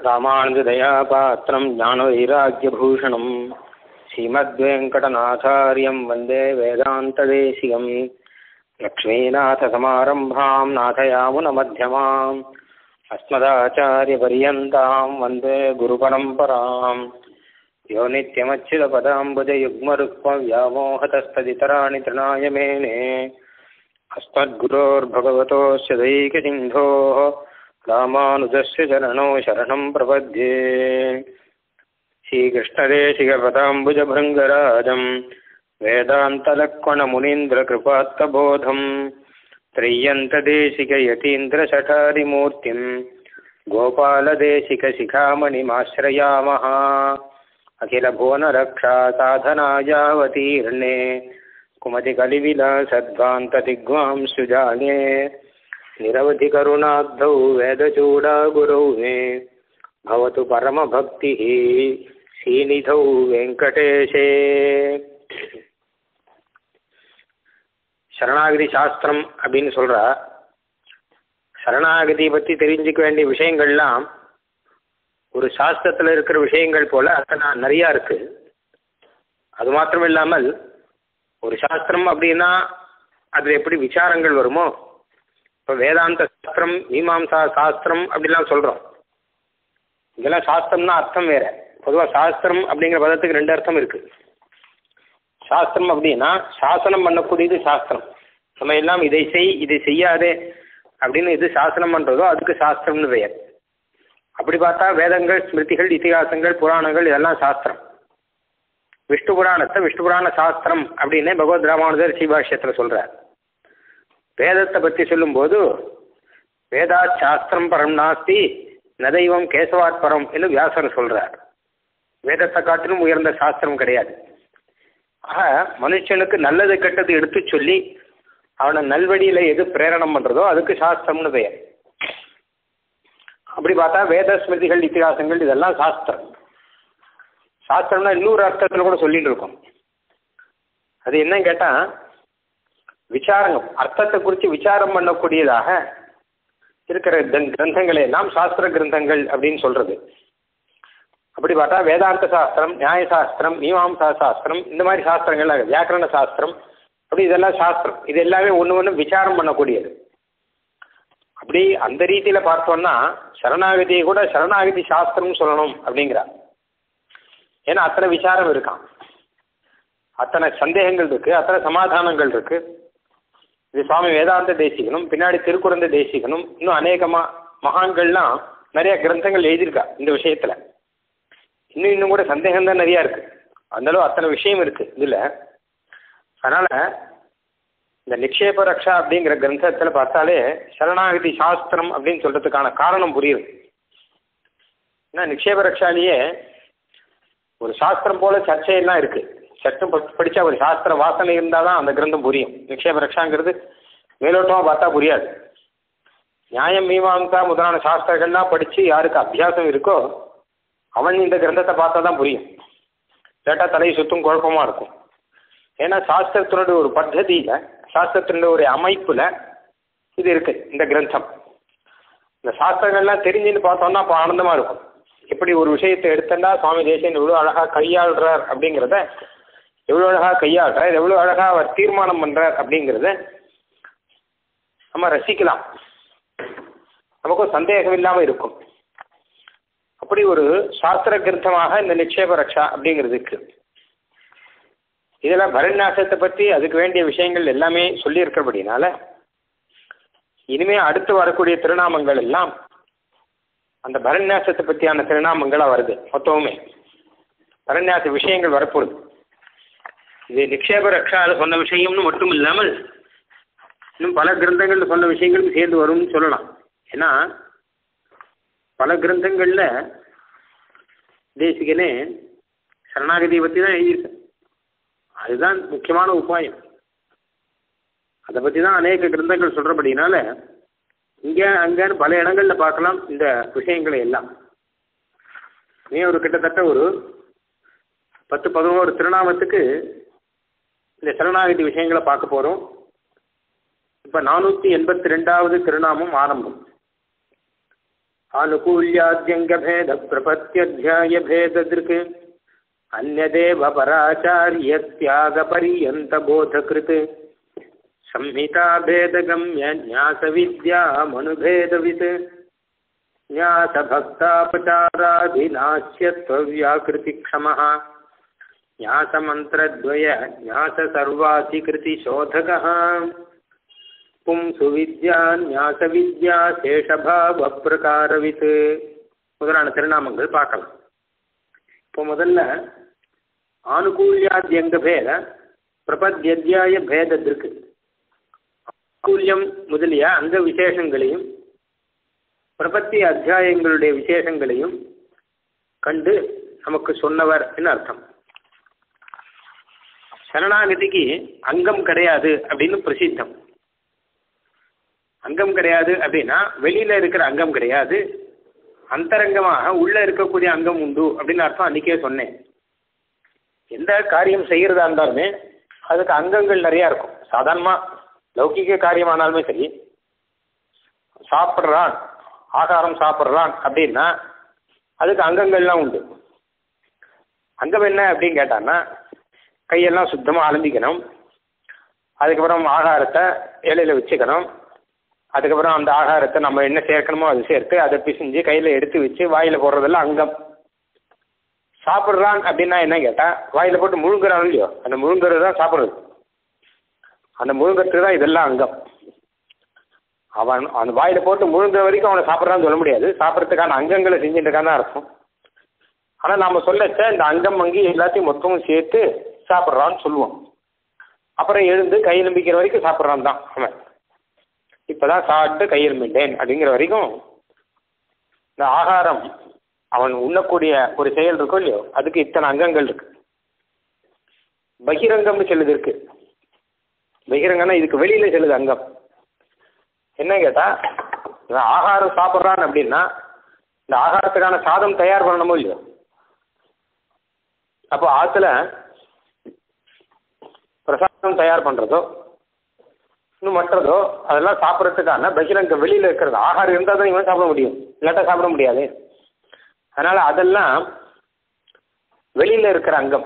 ராமானுஜதயாபாத்திரம் ஞானவைராக்கியபூஷணம் ஸ்ரீமத்வேங்கடநாதாரியம் வந்தே வேதாந்ததேசிகம் லக்ஷ்மீநாதசமாரம்பாம் நாதயாமுனமध्यமாம் अस्मदाचार्यपर्यन्तां वन्दे गुरुपरम्पराम् यो नित्यमच्युतपदाम्बुजयुग्मरुक्मव्यामोहतस्तदितराणि तृणाय मेने अस्मद्गुरोर्भगवतोऽस्य दैकसिन्धोः रामानुजस्य चरणौ शरणं प्रपद्ये श्रीकृष्णदेशिकपदाम्बुजभृङ्गराजम् वेदान्तलक्ष्मणमुनीन्द्रकृपात्तबोधम् त्रय्यन्तदेशिकयतीन्द्रशठारिमूर्तिम् गोपालदेशिकशिखामणिमाश्रयामः अखिलभुवनरक्षा साधनायावतीर्णे कुमतिकलिविलासद्वान्तदिग्वां सुजाने निरवधिकरुणाब्धौ वेदचूडागुरौ मे भवतु परमभक्तिः श्रीनिधौ वेङ्कटेशे சரணாகதி சாஸ்திரம் அப்படின்னு சொல்கிறா சரணாகதி பற்றி தெரிஞ்சுக்க வேண்டிய விஷயங்கள்லாம் ஒரு சாஸ்திரத்தில் இருக்கிற விஷயங்கள் போல அத்தனை நிறையா இருக்குது அது மாத்திரம் இல்லாமல் ஒரு சாஸ்திரம் அப்படின்னா அதில் எப்படி விசாரங்கள் வருமோ இப்போ வேதாந்த சாஸ்திரம் மீமாம்சா சாஸ்திரம் அப்படிலாம் சொல்கிறோம் இதெல்லாம் சாஸ்திரம்னா அர்த்தம் வேற பொதுவாக சாஸ்திரம் அப்படிங்கிற பதத்துக்கு ரெண்டு அர்த்தம் இருக்குது சாஸ்திரம் அப்படின்னா சாசனம் பண்ணக்கூடியது சாஸ்திரம் நம்ம எல்லாம் இதை செய் இதை செய்யாதே அப்படின்னு எது சாசனம் பண்ணுறதோ அதுக்கு சாஸ்திரம்னு பெயர் அப்படி பார்த்தா வேதங்கள் ஸ்மிருதிகள் இத்திகாசங்கள் புராணங்கள் இதெல்லாம் சாஸ்திரம் விஷ்ணு புராணத்தை விஷ்ணு புராண சாஸ்திரம் அப்படின்னு பகவத் ராமானுஜர் ஸ்ரீபாஷ்யத்தில் சொல்கிறார் வேதத்தை பற்றி சொல்லும்போது வேதா சாஸ்திரம் பரம் நாஸ்தி நதைவம் கேசவாத் பரம் என்று வியாசர் சொல்கிறார் வேதத்தை காட்டிலும் உயர்ந்த சாஸ்திரம் கிடையாது ஆக மனுஷனுக்கு நல்லது கெட்டது எடுத்து சொல்லி அவனை நல்வழியில் எது பிரேரணம் பண்ணுறதோ அதுக்கு சாஸ்திரம்னு பெயர் அப்படி பார்த்தா வேத ஸ்மிருதிகள் இத்திகாசங்கள் இதெல்லாம் சாஸ்திரம் சாஸ்திரம்னா இன்னொரு அர்த்தத்தில் கூட சொல்லிட்டு இருக்கோம் அது என்னன்னு கேட்டால் விசாரம் அர்த்தத்தை குறித்து விசாரம் பண்ணக்கூடியதாக இருக்கிற கிரந்தங்களை எல்லாம் சாஸ்திர கிரந்தங்கள் அப்படின்னு சொல்றது அப்படி பார்த்தா வேதாந்த சாஸ்திரம் நியாய சாஸ்திரம் மீமாம்சா சாஸ்திரம் இந்த மாதிரி சாஸ்திரங்கள்லாம் வியாக்கரண சாஸ்திரம் அப்படி இதெல்லாம் சாஸ்திரம் இது எல்லாமே ஒன்று ஒன்று விசாரம் பண்ணக்கூடியது அப்படி அந்த ரீதியில் பார்த்தோம்னா சரணாகதியை கூட சரணாகதி சாஸ்திரம்னு சொல்லணும் அப்படிங்கிறா ஏன்னா அத்தனை விசாரம் இருக்கான் அத்தனை சந்தேகங்கள் இருக்கு அத்தனை சமாதானங்கள் இருக்கு இது சுவாமி வேதாந்த தேசிகனும் பின்னாடி திருக்குறந்த தேசிகனும் இன்னும் அநேகமா மகான்கள்லாம் நிறைய கிரந்தங்கள் எழுதியிருக்கா இந்த விஷயத்துல இன்னும் இன்னும் கூட சந்தேகம் தான் நிறையா இருக்கு அந்தளவு அத்தனை விஷயம் இருக்கு இதில் அதனால இந்த நிக்ஷேப ரக்ஷா அப்படிங்கிற கிரந்தத்தில் பார்த்தாலே சரணாகதி சாஸ்திரம் அப்படின்னு சொல்றதுக்கான காரணம் புரியுது ஏன்னா நிக்ஷேப ரக்ஷாலேயே ஒரு சாஸ்திரம் போல சர்ச்சையெல்லாம் இருக்கு சட்டம் படித்தா ஒரு சாஸ்திர வாசனை இருந்தால் தான் அந்த கிரந்தம் புரியும் நிக்ஷேப ரக்ஷாங்கிறது மேலோட்டமாக பார்த்தா புரியாது நியாயம் மீமாம்சா முதலான சாஸ்திரங்கள்லாம் படித்து யாருக்கு அபியாசம் இருக்கோ அவன் இந்த கிரந்தத்தை பார்த்தா தான் புரியும் கேட்டால் தலையை சுற்றும் குழப்பமாக இருக்கும் ஏன்னா சாஸ்திரத்தினுடைய ஒரு பத்ததியில் சாஸ்திரத்தினுடைய ஒரு அமைப்பில் இது இருக்கு இந்த கிரந்தம் இந்த சாஸ்திரங்கள்லாம் தெரிஞ்சுன்னு பார்த்தோம்னா அப்போ ஆனந்தமாக இருக்கும் எப்படி ஒரு விஷயத்தை எடுத்தா சுவாமி தேசியன் எவ்வளோ அழகாக கையாளுறார் அப்படிங்கிறத எவ்வளோ அழகாக கையாளுறார் எவ்வளோ அழகாக அவர் தீர்மானம் பண்ணுறார் அப்படிங்கிறத நம்ம ரசிக்கலாம் நமக்கும் சந்தேகம் இல்லாமல் இருக்கும் அப்படி ஒரு சாஸ்திர கிரந்தமாக இந்த நிக்ஷேப ரக்ஷா அப்படிங்கிறதுக்கு இதில் பரநியாசத்தை பற்றி அதுக்கு வேண்டிய விஷயங்கள் எல்லாமே சொல்லியிருக்கிறபடினால இனிமே அடுத்து வரக்கூடிய திருநாமங்கள் எல்லாம் அந்த பரநியாசத்தை பற்றியான திருநாமங்களாக வருது மொத்தமுமே பரநியாச விஷயங்கள் வரப்போகுது இது நிக்ஷேப ரக்ஷாவில் சொன்ன விஷயம்னு மட்டும் இல்லாமல் இன்னும் பல கிரந்தங்களில் சொன்ன விஷயங்களும் சேர்ந்து வரும்னு சொல்லலாம் ஏன்னா பல கிரந்தங்களில் தேசிகனே சரணாகதியை பற்றி தான் எழுதியிருக்கேன் அதுதான் முக்கியமான உபாயம் அதை பற்றி தான் அநேக கிரந்தங்கள் சொல்கிறபடினால இங்கே அங்கேன்னு பல இடங்களில் பார்க்கலாம் இந்த விஷயங்களை எல்லாம் நீ ஒரு கிட்டத்தட்ட ஒரு பத்து பதினோரு திருநாமத்துக்கு இந்த சரணாகதி விஷயங்களை பார்க்க போகிறோம் இப்போ நானூற்றி எண்பத்தி ரெண்டாவது திருநாமம் ஆரம்பம் आनुकूल्याद्यङ्गभेदप्रपत्यध्यायभेददृक् अन्यदेव पराचार्यत्यागपर्यन्तबोधकृत् संहिताभेदगम्य न्यासविद्यामनुभेदवित् न्यासभक्तापचाराधिनास्यत्वव्याकृतिक्षमः न्यासमन्त्रद्वय न्याससर्वाधिकृतिशोधकः பும்சு வித்யா ஞாச வித்யா சேஷபாவ பிரகாரவித் முதலான திருநாமங்கள் பார்க்கலாம் இப்போ முதல்ல ஆனுகூல்யாத்யங்க பேத பிரபத்யத்தியாய பேதத்திற்கு ஆனுகூல்யம் முதலிய அங்க விசேஷங்களையும் பிரபத்தி அத்தியாயங்களுடைய விசேஷங்களையும் கண்டு நமக்கு சொன்னவர் அர்த்தம் சரணாகதிக்கு அங்கம் கிடையாது அப்படின்னு பிரசித்தம் அங்கம் கிடையாது அப்படின்னா வெளியில இருக்கிற அங்கம் கிடையாது அந்தரங்கமாக உள்ள இருக்கக்கூடிய அங்கம் உண்டு அப்படின்னு அர்த்தம் அன்னைக்கே சொன்னேன் எந்த காரியம் செய்யறதா இருந்தாலுமே அதுக்கு அங்கங்கள் நிறையா இருக்கும் சாதாரணமா லௌகிக காரியமானாலுமே சரி சாப்பிட்றான் ஆகாரம் சாப்பிட்றான் அப்படின்னா அதுக்கு அங்கங்கள்லாம் உண்டு அங்கம் என்ன அப்படின்னு கேட்டான்னா கையெல்லாம் சுத்தமாக அலம்பிக்கணும் அதுக்கப்புறம் ஆகாரத்தை இலையில வச்சுக்கணும் அதுக்கப்புறம் அந்த ஆகாரத்தை நம்ம என்ன சேர்க்கணுமோ அது சேர்த்து அதை பிசிஞ்சு கையில் எடுத்து வச்சு வாயில் போடுறதெல்லாம் அங்கம் சாப்பிட்றான் அப்படின்னா என்ன கேட்டால் வாயில் போட்டு முழுங்குறான் இல்லையோ அந்த முழுங்குறது தான் சாப்பிட்றது அந்த முழுங்கிறதுக்கு தான் இதெல்லாம் அங்கம் அவன் அந்த வாயில் போட்டு முழுங்குற வரைக்கும் அவனை சாப்பிட்றான்னு சொல்ல முடியாது சாப்பிட்றதுக்கான அங்கங்களை செஞ்சுட்டு இருக்கான்னு அர்த்தம் ஆனால் நாம் சொல்லச்ச இந்த அங்கம் அங்கி எல்லாத்தையும் மொத்தமும் சேர்த்து சாப்பிட்றான்னு சொல்லுவோம் அப்புறம் எழுந்து கை நம்பிக்கிற வரைக்கும் சாப்பிட்றான் தான் அவன் இப்பதான் சாப்பிட்டு கையெழுமிட்டேன் அப்படிங்கிற வரைக்கும் இந்த ஆகாரம் அவன் உண்ணக்கூடிய ஒரு செயல் இருக்கும் இல்லையோ அதுக்கு இத்தனை அங்கங்கள் இருக்கு பகிரங்கம்னு சொல்லுது இருக்கு பகிரங்கம்னா இதுக்கு வெளியில செல்லுது அங்கம் என்ன கேட்டா ஆகாரம் சாப்பிட்றான் அப்படின்னா இந்த ஆகாரத்துக்கான சாதம் தயார் பண்ணணுமோ இல்லையோ அப்போ ஆத்துல பிரசாதம் தயார் பண்றதோ இன்னும் மற்றதோ அதெல்லாம் சாப்பிட்றதுக்கான பகிரங்க வெளியில் இருக்கிறது ஆகாரம் இருந்தால் தான் இவன் சாப்பிட முடியும் இல்லாட்டா சாப்பிட முடியாது அதனால் அதெல்லாம் வெளியில் இருக்கிற அங்கம்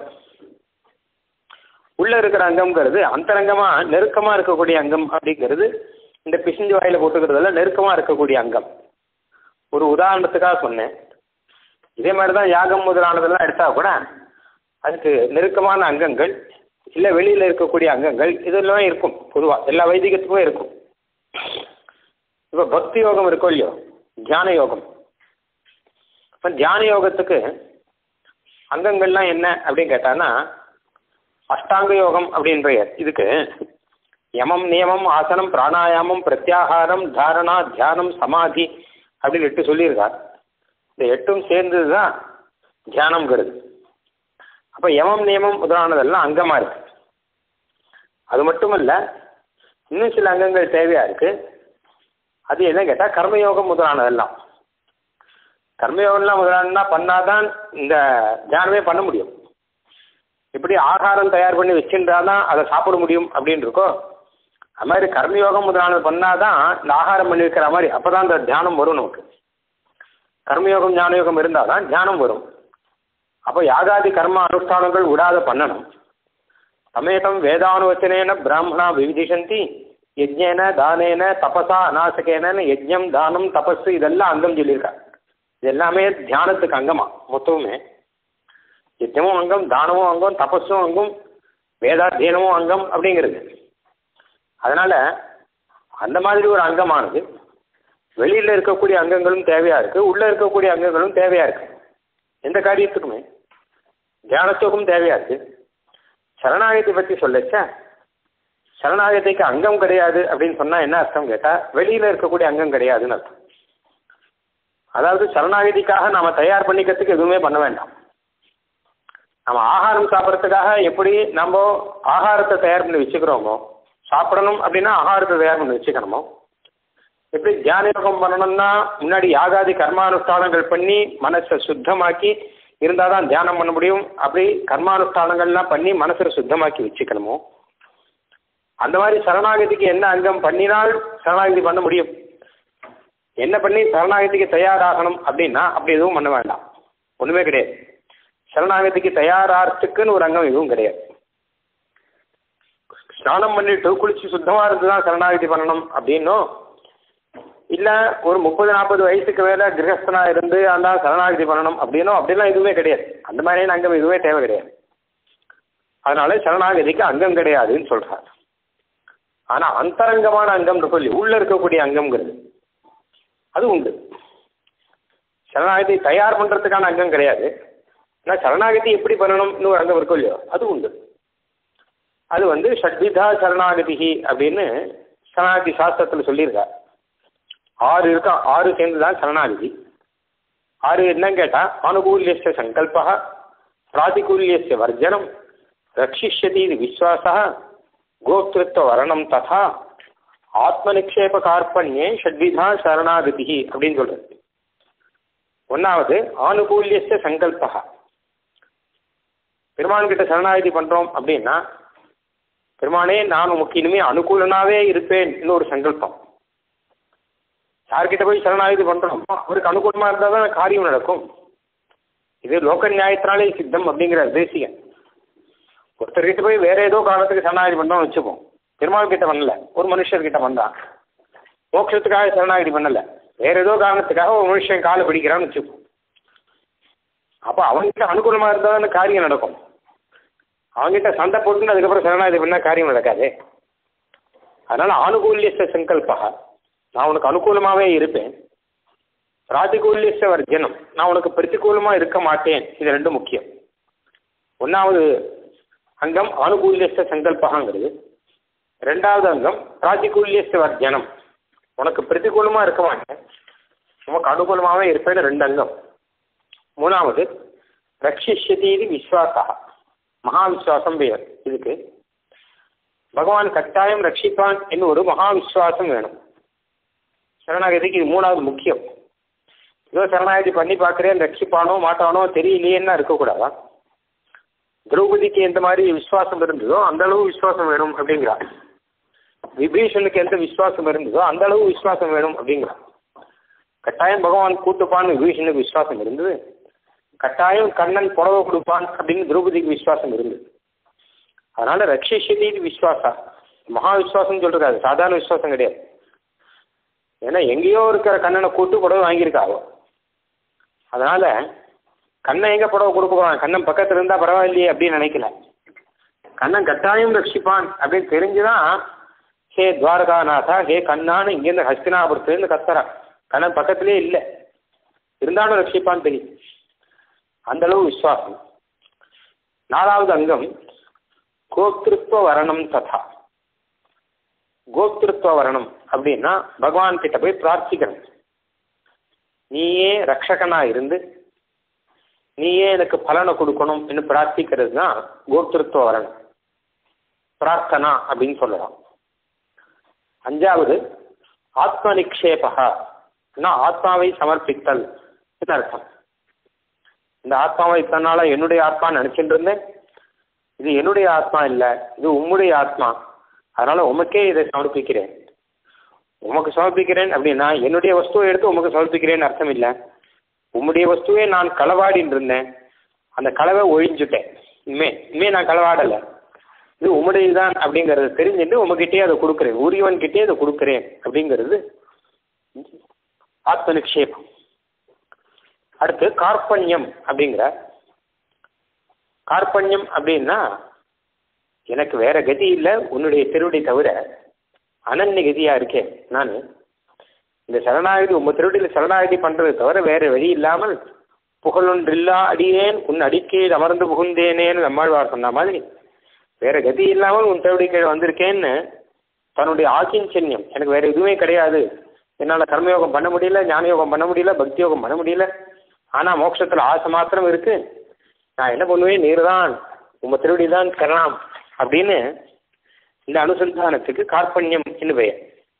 உள்ளே இருக்கிற அங்கம்ங்கிறது அந்தரங்கமாக நெருக்கமாக இருக்கக்கூடிய அங்கம் அப்படிங்கிறது இந்த பிசிஞ்சு வாயில் போட்டுக்கிறதெல்லாம் நெருக்கமாக இருக்கக்கூடிய அங்கம் ஒரு உதாரணத்துக்காக சொன்னேன் இதே மாதிரி தான் யாகம் முதலானதெல்லாம் எடுத்தால் கூட அதுக்கு நெருக்கமான அங்கங்கள் இல்லை வெளியில் இருக்கக்கூடிய அங்கங்கள் இதெல்லாம் இருக்கும் பொதுவாக எல்லா வைதிகத்துக்கும் இருக்கும் இப்போ பக்தி யோகம் இருக்கோ இல்லையோ தியான யோகம் இப்போ தியான யோகத்துக்கு அங்கங்கள்லாம் என்ன அப்படின்னு கேட்டான்னா அஷ்டாங்க யோகம் அப்படின்ற இதுக்கு யமம் நியமம் ஆசனம் பிராணாயாமம் பிரத்யாகாரம் தாரணா தியானம் சமாதி அப்படின்னு எட்டு சொல்லியிருக்கார் இந்த எட்டும் சேர்ந்தது தான் தியானம்ங்கிறது அப்போ யமம் நியமம் முதலானதெல்லாம் அங்கமாக இருக்கு அது மட்டுமல்ல இன்னும் சில அங்கங்கள் தேவையா இருக்கு அது என்ன கேட்டால் கர்மயோகம் முதலானதெல்லாம் கர்மயோகம்லாம் முதலானா பண்ணாதான் இந்த தியானமே பண்ண முடியும் இப்படி ஆகாரம் தயார் பண்ணி வச்சுருந்தா தான் அதை சாப்பிட முடியும் அப்படின்னு இருக்கோ அது மாதிரி கர்மயோகம் முதலானது பண்ணாதான் இந்த ஆகாரம் பண்ணி வைக்கிற மாதிரி அப்போ தான் இந்த தியானம் வரும் நமக்கு கர்மயோகம் ஞானயோகம் இருந்தால் தான் தியானம் வரும் அப்போ யாகாதி கர்ம அனுஷ்டானங்கள் விடாத பண்ணணும் சமேதம் வேதானுவச்சனேன பிராமணா விவிதிஷந்தி யஜ்ஞேன தானேன தபசா அநாசகேன யஜ்ஞம் தானம் தபஸ் இதெல்லாம் அங்கம் சொல்லியிருக்காங்க இது எல்லாமே தியானத்துக்கு அங்கமா மொத்தமுமே யஜ்ஞமும் அங்கம் தானமும் அங்கம் தபஸும் அங்கம் வேதாத்தியனமும் அங்கம் அப்படிங்கிறது அதனால அந்த மாதிரி ஒரு அங்கமானது வெளியில் இருக்கக்கூடிய அங்கங்களும் தேவையா இருக்கு உள்ள இருக்கக்கூடிய அங்கங்களும் தேவையா இருக்கு எந்த காரியத்துக்குமே தியானத்துக்கும் தேவையா இருக்கு சரணாகதி பற்றி சொல்லச்ச சரணாகதிக்கு அங்கம் கிடையாது அப்படின்னு சொன்னா என்ன அர்த்தம் கேட்டா வெளியில இருக்கக்கூடிய அங்கம் கிடையாதுன்னு அர்த்தம் அதாவது சரணாகதிக்காக நாம தயார் பண்ணிக்கிறதுக்கு எதுவுமே பண்ண வேண்டாம் நம்ம ஆகாரம் சாப்பிட்றதுக்காக எப்படி நம்ம ஆகாரத்தை தயார் பண்ணி வச்சுக்கிறோமோ சாப்பிடணும் அப்படின்னா ஆகாரத்தை தயார் பண்ணி வச்சுக்கணுமோ எப்படி தியான யோகம் பண்ணணும்னா முன்னாடி யாகாதி கர்மானுஷ்டானங்கள் பண்ணி மனசை சுத்தமாக்கி இருந்தால் தான் தியானம் பண்ண முடியும் அப்படி கர்மானுஷ்டானங்கள்லாம் பண்ணி மனசை சுத்தமாக்கி வச்சுக்கணுமோ அந்த மாதிரி சரணாகதிக்கு என்ன அங்கம் பண்ணினால் சரணாகதி பண்ண முடியும் என்ன பண்ணி சரணாகதிக்கு தயாராகணும் அப்படின்னா அப்படி எதுவும் பண்ண வேண்டாம் ஒன்றுமே கிடையாது சரணாகதிக்கு தயாராகிறதுக்குன்னு ஒரு அங்கம் எதுவும் கிடையாது ஸ்நானம் பண்ணிட்டு குளிச்சு சுத்தமாக இருந்து தான் சரணாகதி பண்ணணும் அப்படின்னும் இல்லை ஒரு முப்பது நாற்பது வயசுக்கு மேலே கிரகஸ்தனாக இருந்து அந்த சரணாகதி பண்ணணும் அப்படின்னும் அப்படிலாம் எதுவுமே கிடையாது அந்த மாதிரியான அங்கம் எதுவுமே தேவை கிடையாது அதனால சரணாகதிக்கு அங்கம் கிடையாதுன்னு சொல்கிறார் ஆனால் அந்தரங்கமான அங்கம் சொல்லி உள்ளே இருக்கக்கூடிய அங்கம்ங்கிறது அது உண்டு சரணாகதி தயார் பண்ணுறதுக்கான அங்கம் கிடையாது ஆனால் சரணாகதி எப்படி பண்ணணும்னு ஒரு அங்கம் இருக்கும் இல்லையோ அது உண்டு அது வந்து ஷட்விதா சரணாகதி அப்படின்னு சரணாகதி சாஸ்திரத்தில் சொல்லியிருக்கா ஆறு இருக்கா ஆறு சேர்ந்து தான் சரணாகதி ஆறு என்னன்னு கேட்டால் அனுகூல்யஸ்ய சங்கல்பா பிராதிகூல்யஸ்ய வர்ஜனம் ரட்சிஷ்யதி இது விஸ்வாசா கோப்திருத்வ வரணம் ததா ஆத்மநிக்ஷேப கார்பண்யே ஷட்விதா சரணாகதி அப்படின்னு சொல்றது ஒன்றாவது ஆனுகூல்யஸ்ய சங்கல்பா பெருமான் கிட்ட சரணாகதி பண்ணுறோம் அப்படின்னா பெருமானே நான் உமக்கு இனிமே அனுகூலனாவே இருப்பேன் ஒரு சங்கல்பம் யார்கிட்ட போய் சரணாகதி பண்ணுறோம் அவருக்கு அனுகூலமாக இருந்தால் தான் காரியம் நடக்கும் இது லோக நியாயத்தினாலே சித்தம் அப்படிங்கிற தேசியம் ஒருத்தர்கிட்ட போய் வேற ஏதோ காரணத்துக்கு சரணாகதி பண்ணோம்னு வச்சுப்போம் பெருமாள் கிட்ட பண்ணல ஒரு மனுஷர்கிட்ட வந்தான் மோட்சத்துக்காக சரணாகதி பண்ணல வேற ஏதோ காரணத்துக்காக ஒரு மனுஷன் காலை பிடிக்கிறான்னு வச்சுப்போம் அப்போ அவன்கிட்ட அனுகூலமாக இருந்தால் தான் காரியம் நடக்கும் அவங்ககிட்ட சண்டை போட்டுன்னு அதுக்கப்புறம் சரணாகதி பண்ணால் காரியம் நடக்காது அதனால ஆனுகூல்யச சங்கல்பா நான் உனக்கு அனுகூலமாகவே இருப்பேன் பிராதிகூல்யச வர்ஜனம் நான் உனக்கு பிரதிகூலமாக இருக்க மாட்டேன் இது ரெண்டும் முக்கியம் ஒன்றாவது அங்கம் ஆனுகூல்யச சங்கல்பகாங்கிறது ரெண்டாவது அங்கம் பிராதிகூல்யச வர்ஜனம் உனக்கு பிரதிகூலமாக இருக்க மாட்டேன் உனக்கு அனுகூலமாகவே இருப்பேன்னு ரெண்டு அங்கம் மூணாவது ரட்சிஷ்யதி இது விஸ்வாசா மகா விஸ்வாசம் பெயர் இதுக்கு பகவான் கட்டாயம் ரட்சிப்பான் என்று ஒரு மகா விஸ்வாசம் வேணும் சரணாகதிக்கு இது மூணாவது முக்கியம் ஏதோ சரணாகதி பண்ணி பார்க்குறேன் ரட்சிப்பானோ மாட்டானோ தெரியலையேன்னா இருக்கக்கூடாதா திரௌபதிக்கு எந்த மாதிரி விசுவாசம் இருந்ததோ அந்த அளவு விசுவாசம் வேணும் அப்படிங்கிறா விபீஷனுக்கு எந்த விசுவாசம் இருந்ததோ அந்த அளவு விசுவாசம் வேணும் அப்படிங்கிறா கட்டாயம் பகவான் கூட்டுப்பான்னு விபீஷனுக்கு விசுவாசம் இருந்தது கட்டாயம் கண்ணன் புடவை கொடுப்பான் அப்படின்னு திரௌபதிக்கு விசுவாசம் இருந்தது அதனால ரட்சிஷதி விஸ்வாசா மகா விஸ்வாசம் சொல்றாரு சாதாரண விசுவாசம் கிடையாது ஏன்னா எங்கேயோ இருக்கிற கண்ணனை கூட்டு புடவை வாங்கியிருக்காவோ அதனால கண்ணன் எங்க புடவை கொடுக்க போறான் கண்ணன் பக்கத்துல இருந்தா பரவாயில்லையே அப்படின்னு நினைக்கல கண்ணன் கட்டாயம் ரட்சிப்பான் அப்படின்னு தெரிஞ்சுதான் ஹே துவாரகாநாதா ஹே கண்ணான்னு இங்கேருந்து ஹஸ்தினாபுரத்துலேருந்து கத்துறான் கண்ணன் பக்கத்திலே இல்லை இருந்தாலும் ரட்சிப்பான்னு தெரியும் அந்த அளவு விசுவாசம் நாலாவது அங்கம் கோப்திருத்துவ வரணம் ததா கோப்திருத்துவ வரணம் அப்படின்னா பகவான் கிட்ட போய் பிரார்த்திக்கணும் நீயே ரக்ஷகனா இருந்து நீயே எனக்கு பலனை கொடுக்கணும் என்று பிரார்த்திக்கிறது தான் கோப்திருத்துவ வரணம் பிரார்த்தனா அப்படின்னு சொல்லலாம் அஞ்சாவது ஆத்ம நிக்ஷேபகா ஆத்மாவை சமர்ப்பித்தல் அர்த்தம் இந்த ஆத்மாவை இத்தனால என்னுடைய ஆத்மா நினைச்சிட்டு இருந்தேன் இது என்னுடைய ஆத்மா இல்லை இது உம்முடைய ஆத்மா அதனால உமக்கே இதை சமர்ப்பிக்கிறேன் உமக்கு சமர்ப்பிக்கிறேன் அப்படின்னா என்னுடைய வஸ்துவை எடுத்து உமக்கு சமர்ப்பிக்கிறேன்னு அர்த்தம் இல்லை உம்முடைய வஸ்துவே நான் களவாடின்னு இருந்தேன் அந்த களவை ஒழிஞ்சுட்டேன் இனிமே இனிமே நான் களவாடலை இது உம்முடையதுதான் அப்படிங்கிறத தெரிஞ்சுட்டு உமக்கிட்டே அதை கொடுக்குறேன் உரியவன் கிட்டே அதை கொடுக்குறேன் அப்படிங்கிறது ஆத்ம நிக்ஷேபம் அடுத்து கார்பண்யம் அப்படிங்கிற கார்பண்யம் அப்படின்னா எனக்கு வேற கதி இல்லை உன்னுடைய திருவடி தவிர அனன்ய கதியா இருக்கேன் நான் இந்த சரணாகதி உங்க திருவடியில் சரணாகதி பண்றது தவிர வேற வழி இல்லாமல் புகழொன்றில்லா அடியேன் உன் அடிக்கையில் அமர்ந்து புகுந்தேனேன்னு நம்மாழ்வார் சொன்ன மாதிரி வேற கதி இல்லாமல் உன் திருவடி கீழே வந்திருக்கேன்னு தன்னுடைய ஆக்கிஞ்சன்யம் எனக்கு வேற எதுவுமே கிடையாது என்னால் கர்மயோகம் பண்ண முடியல ஞான யோகம் பண்ண முடியல பக்தி யோகம் பண்ண முடியல ஆனால் மோட்சத்தில் ஆசை மாத்திரம் இருக்கு நான் என்ன பண்ணுவேன் நீர் தான் உங்க திருவடி தான் கரணம் அப்படின்னு இந்த அனுசந்தானத்துக்கு கார்பண்யம் என்று பெயர்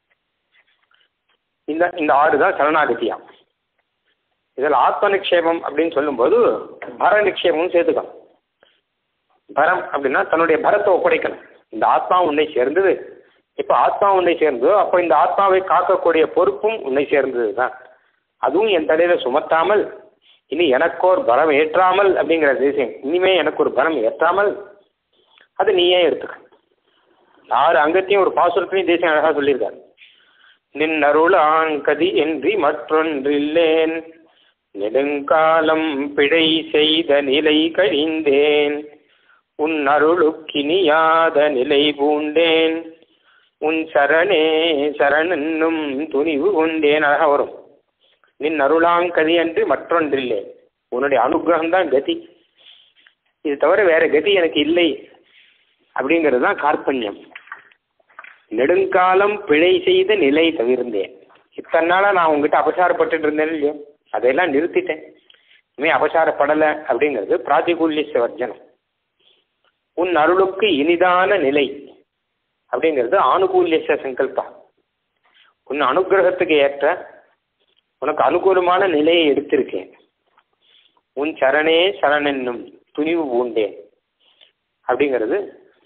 இந்த இந்த ஆறு தான் சரணாகதியா இதில் ஆத்ம நிக்ஷேபம் அப்படின்னு சொல்லும்போது பர நிக்ஷேபம் சேர்த்துக்கணும் பரம் அப்படின்னா தன்னுடைய பரத்தை ஒப்படைக்கணும் இந்த ஆத்மா உன்னை சேர்ந்தது இப்போ ஆத்மா உன்னை சேர்ந்ததோ அப்போ இந்த ஆத்மாவை காக்கக்கூடிய பொறுப்பும் உன்னை சேர்ந்தது தான் அதுவும் என் தலையில சுமத்தாமல் இனி எனக்கோர் பலம் ஏற்றாமல் அப்படிங்கிற தேசியம் இனிமே எனக்கு ஒரு பலம் ஏற்றாமல் அது நீயே எடுத்துக்க ஆறு அங்கத்தையும் ஒரு பாசுரத்தையும் தேசியம் அழகா சொல்லியிருக்காரு நின் அருளான் கதி என்றி மற்றொன்றில்லேன் நெடுங்காலம் பிழை செய்த நிலை கழிந்தேன் உன் அருளுக்கினியாத நிலை பூண்டேன் உன் சரணே சரணென்னும் துணிவு கொண்டேன் அழகா வரும் நின் அருளாங்கதி என்று மற்றொன்றில்லை உன்னுடைய அனுகிரகம் தான் கதி இது தவிர வேற கதி எனக்கு இல்லை அப்படிங்கிறது தான் கார்பண்யம் நெடுங்காலம் பிழை செய்த நிலை தவிர்ந்தேன் இத்தனை நாளா நான் உங்ககிட்ட அபசாரப்பட்டுட்டு இருந்தேன் இல்லையோ அதையெல்லாம் நிறுத்திட்டேன் இனிமே அபசாரப்படலை அப்படிங்கிறது பிராதிகூல்ய வர்ஜனம் உன் அருளுக்கு இனிதான நிலை அப்படிங்கிறது ஆணுகூல்ய சங்கல்பா உன் அனுகிரகத்துக்கு ஏற்ற உனக்கு அனுகூலமான நிலையை எடுத்திருக்கேன் உன் சரணே சரணென்னும் துணிவு பூண்டேன் அப்படிங்கிறது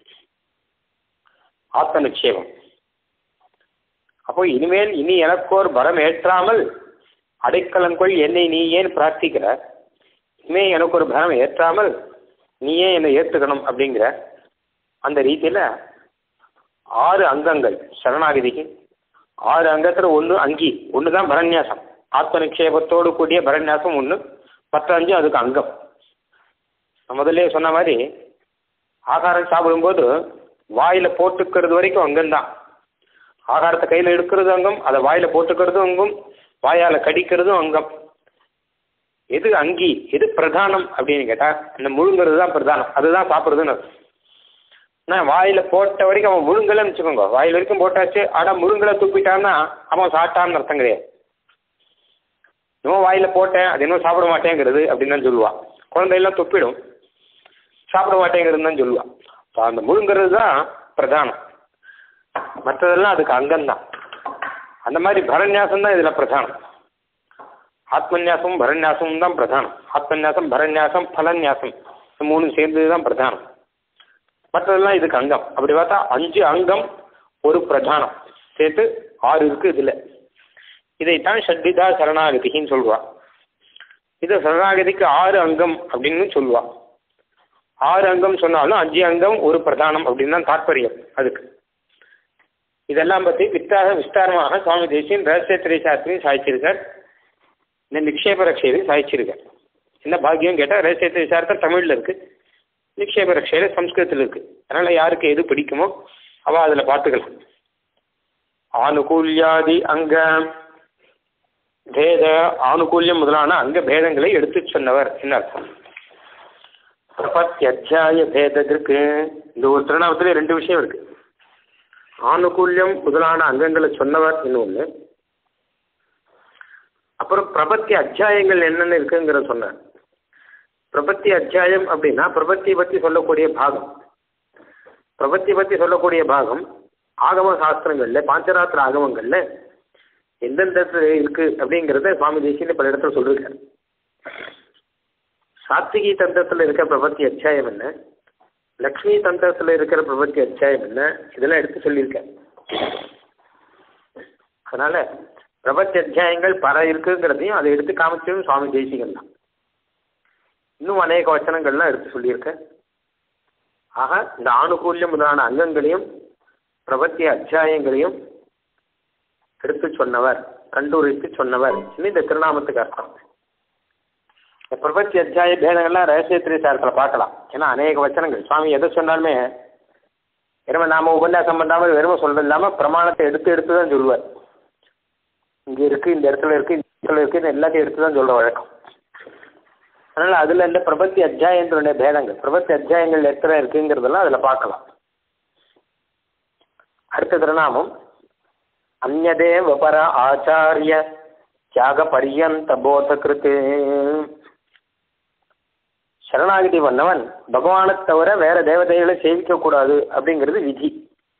ஆத்ம நிச்சேபம் அப்போ இனிமேல் இனி எனக்கோர் பரம் ஏற்றாமல் அடைக்கலங்கொள் என்னை நீ ஏன் பிரார்த்திக்கிற இனிமே எனக்கு ஒரு பரம் ஏற்றாமல் நீயே என்னை ஏற்றுக்கணும் அப்படிங்கிற அந்த ரீதியில் ஆறு அங்கங்கள் சரணாகதிக்கு ஆறு அங்கத்தில் ஒன்று அங்கி ஒன்று தான் பரநியாசம் ஆத்ம நிக்ஷேபத்தோடு கூடிய பரநியாசம் ஒன்று மற்ற அஞ்சு அதுக்கு அங்கம் நான் முதல்ல சொன்ன மாதிரி ஆகாரம் சாப்பிடும்போது வாயில் போட்டுக்கிறது வரைக்கும் அங்கம்தான் ஆகாரத்தை கையில் எடுக்கிறது அங்கம் அதை வாயில் போட்டுக்கிறதும் அங்கம் வாயால் கடிக்கிறதும் அங்கம் எது அங்கி எது பிரதானம் அப்படின்னு கேட்டால் இந்த முழுங்கிறது தான் பிரதானம் அதுதான் சாப்பிட்றதுன்னு நான் வாயில் போட்ட வரைக்கும் அவன் முழுங்கலன்னு வச்சுக்கோங்க வாயில் வரைக்கும் போட்டாச்சு ஆனால் முழுங்கலை துப்பிட்டான்னா அவன் சாப்பிட்டான்னு அர்த்தம் கிடையாது இன்னும் வாயில் போட்டேன் அது இன்னும் சாப்பிட மாட்டேங்கிறது அப்படின்னு தான் சொல்லுவான் குழந்தையெல்லாம் துப்பிடும் சாப்பிட மாட்டேங்கிறது தான் சொல்லுவான் இப்போ அந்த முழுங்கிறது தான் பிரதானம் மற்றதெல்லாம் அதுக்கு அங்கம்தான் அந்த மாதிரி பரநியாசம் தான் இதில் பிரதானம் ஆத்மநியாசமும் பரநியாசமும் தான் பிரதானம் ஆத்மநியாசம் பரநியாசம் பலநியாசம் இந்த மூணு சேர்ந்தது தான் பிரதானம் மற்றதெல்லாம் இதுக்கு அங்கம் அப்படி பார்த்தா அஞ்சு அங்கம் ஒரு பிரதானம் சேர்த்து ஆறு இருக்கு இதில் இதைத்தான் ஷட்விதா சரணாகதின்னு சொல்லுவா இது சரணாகதிக்கு ஆறு அங்கம் அப்படின்னு சொல்லுவா ஆறு அங்கம் சொன்னாலும் அஞ்சு அங்கம் ஒரு பிரதானம் அப்படின்னு தான் தாற்பயம் அதுக்கு இதெல்லாம் பற்றி வித்தாக விஸ்தாரமாக சுவாமி தேசியன் ரகசியத்திரை சாஸ்திரியும் சாய்ச்சிருக்கார் இந்த நிக்ஷேப ரக்ஷையிலையும் சாய்ச்சிருக்கார் என்ன பாக்கியம் கேட்டால் ரகசியத்திரை சாஸ்திரம் தமிழில் இருக்கு நிக்ஷேப ரக்ஷையில சம்ஸ்கிருதத்தில் இருக்கு அதனால யாருக்கு எது பிடிக்குமோ அவ அதில் பார்த்துக்கலாம் ஆனுகூல்யாதி அங்க பேத ஆனுகூல்யம் முதலான அங்க பேதங்களை எடுத்து சொன்னவர் என்ன அர்த்தம் பிரபத்தியத்தியாய பேதத்திற்கு இந்த ஒரு திருநாமத்துல ரெண்டு விஷயம் இருக்கு ஆனுகூல்யம் முதலான அங்கங்களை சொன்னவர் இன்னொன்று அப்புறம் பிரபத்தி அத்தியாயங்கள் என்னென்ன இருக்குங்கிற சொன்னார் பிரபத்தி அத்தியாயம் அப்படின்னா பிரபத்தி பற்றி சொல்லக்கூடிய பாகம் பிரபத்தி பற்றி சொல்லக்கூடிய பாகம் ஆகம சாஸ்திரங்கள்ல பாஞ்சராத்திர ஆகமங்கள்ல எந்தெந்த இடத்துல இருக்கு அப்படிங்கிறத சுவாமி தேசியன் பல இடத்துல சொல்லியிருக்காரு சாத்விகி தந்திரத்தில் இருக்கிற பிரபத்தி அத்தியாயம் என்ன லக்ஷ்மி தந்திரத்தில் இருக்கிற பிரபத்தி அத்தியாயம் என்ன இதெல்லாம் எடுத்து சொல்லியிருக்கேன் அதனால பிரபத்தி அத்தியாயங்கள் பல இருக்குங்கிறதையும் அதை எடுத்து காமிச்சதும் சுவாமி தேசிகன் தான் இன்னும் அநேக வச்சனங்கள்லாம் எடுத்து சொல்லியிருக்கேன் ஆக இந்த ஆணுகூல்யம் முதலான அங்கங்களையும் பிரபத்தி அத்தியாயங்களையும் எடுத்து சொன்னவர் கண்டுரைத்து சொன்னவர் இந்த திருநாமத்துக்கு அர்த்தம் இந்த பிரபத்தி அத்தியாய பேதங்கள்லாம் ரகசியத்திரை சாரத்தில் பார்க்கலாம் ஏன்னா அநேக வச்சனங்கள் சுவாமி எதை சொன்னாலுமே வெறும நாம உபன்யாசம் பண்ணாமல் வெறும சொல்றது இல்லாமல் பிரமாணத்தை எடுத்து எடுத்து தான் சொல்லுவார் இங்கே இருக்கு இந்த இடத்துல இருக்கு இந்த இடத்துல இருக்கு எல்லாத்தையும் எடுத்து தான் சொல்ற வழக்கம் அதனால அதுல இந்த பிரபத்தி அத்தியாயங்களுடைய பேதங்கள் பிரபத்தி அத்தியாயங்கள் எத்தனை இருக்குங்கிறதெல்லாம் அதுல பார்க்கலாம் அடுத்த திருநாமம் அந்நதே வபர ஆச்சாரிய தியாக பரியந்த போதகிருத்து சரணாகதி பண்ணவன் பகவானை தவிர வேற தேவதைகளை சேவிக்க கூடாது அப்படிங்கிறது விதி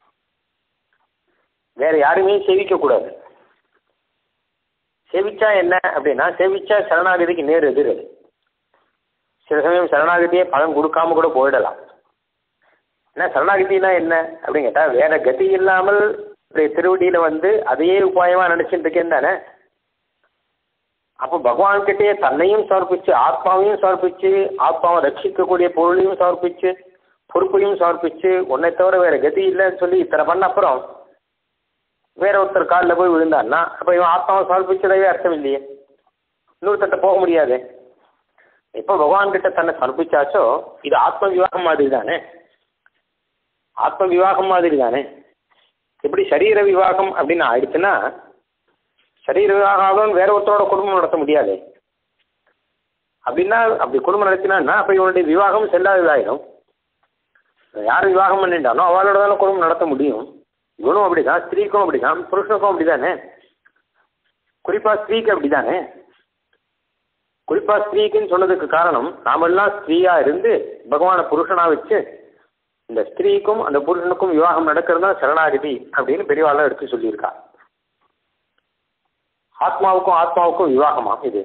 வேற யாருமே சேவிக்க கூடாது சேவிச்சா என்ன அப்படின்னா சேவிச்சா சரணாகதிக்கு நேர் எதிர் அது சில சமயம் சரணாகதியே பலன் கொடுக்காம கூட போயிடலாம் என்ன சரணாகதினா என்ன அப்படின்னு கேட்டால் வேற கதி இல்லாமல் இப்படி திருவடியில வந்து அதையே உபாயமா நினைச்சிட்டு இருக்கேன் தானே அப்போ பகவான் கிட்டே தன்னையும் சமர்ப்பிச்சு ஆத்மாவையும் சமர்ப்பிச்சு ஆத்மாவை ரட்சிக்கக்கூடிய பொருளையும் சமர்ப்பிச்சு பொறுப்பையும் சமர்ப்பிச்சு உன்னை தவிர வேற கதி இல்லைன்னு சொல்லி இத்தனை பண்ண அப்புறம் வேற ஒருத்தர் காலில் போய் விழுந்தான்னா அப்போ இவன் ஆத்மாவை சமர்ப்பிச்சதே அர்த்தம் இல்லையே இன்னொருத்தட்ட போக முடியாது எப்போ பகவான் கிட்ட தன்னை சமர்ப்பிச்சாச்சோ இது ஆத்ம விவாகம் மாதிரி தானே ஆத்ம விவாகம் மாதிரி தானே எப்படி சரீர விவாகம் அப்படின்னு ஆயிடுச்சுன்னா சரீர விவாகம் ஆகும் வேற ஒருத்தரோட குடும்பம் நடத்த முடியாது அப்படின்னா அப்படி குடும்பம் நடத்தினா அப்போ இவனுடைய விவாகம் செல்லாததாயிடும் யார் விவாகம் பண்ணிட்டானோ அவளோட தானே குடும்பம் நடத்த முடியும் இவனும் அப்படிதான் ஸ்திரீக்கும் அப்படிதான் புருஷனுக்கும் அப்படிதானே குறிப்பா ஸ்திரீக்கு அப்படிதானே குறிப்பா ஸ்திரீக்குன்னு சொன்னதுக்கு காரணம் நாமெல்லாம் ஸ்திரீயா இருந்து பகவானை புருஷனா வச்சு இந்த ஸ்திரீக்கும் அந்த புருஷனுக்கும் விவாகம் நடக்கிறது தான் சரணாகதி அப்படின்னு பெரியவாள் எடுத்து சொல்லியிருக்கா ஆத்மாவுக்கும் ஆத்மாவுக்கும் விவாகமா இது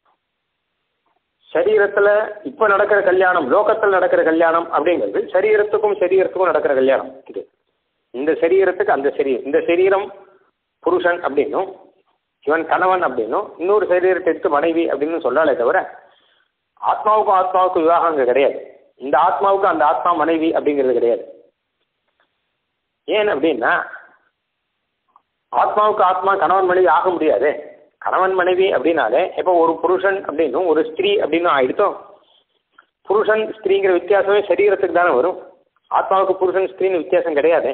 சரீரத்துல இப்ப நடக்கிற கல்யாணம் லோகத்தில் நடக்கிற கல்யாணம் அப்படிங்கிறது சரீரத்துக்கும் சரீரத்துக்கும் நடக்கிற கல்யாணம் இது இந்த சரீரத்துக்கு அந்த சரீரம் இந்த சரீரம் புருஷன் அப்படின்னும் இவன் கணவன் அப்படின்னும் இன்னொரு சரீரத்தை எடுத்து மனைவி அப்படின்னு சொல்லாலே தவிர ஆத்மாவுக்கும் ஆத்மாவுக்கும் விவாகம் அங்கே கிடையாது இந்த ஆத்மாவுக்கு அந்த ஆத்மா மனைவி அப்படிங்கிறது கிடையாது ஏன் அப்படின்னா ஆத்மாவுக்கு ஆத்மா கணவன் மனைவி ஆக முடியாது கணவன் மனைவி அப்படின்னாலே இப்போ ஒரு புருஷன் அப்படின்னும் ஒரு ஸ்திரீ அப்படின்னு ஆயிடுத்தோம் புருஷன் ஸ்திரீங்கிற வித்தியாசமே சரீரத்துக்கு தானே வரும் ஆத்மாவுக்கு புருஷன் ஸ்திரீன்னு வித்தியாசம் கிடையாது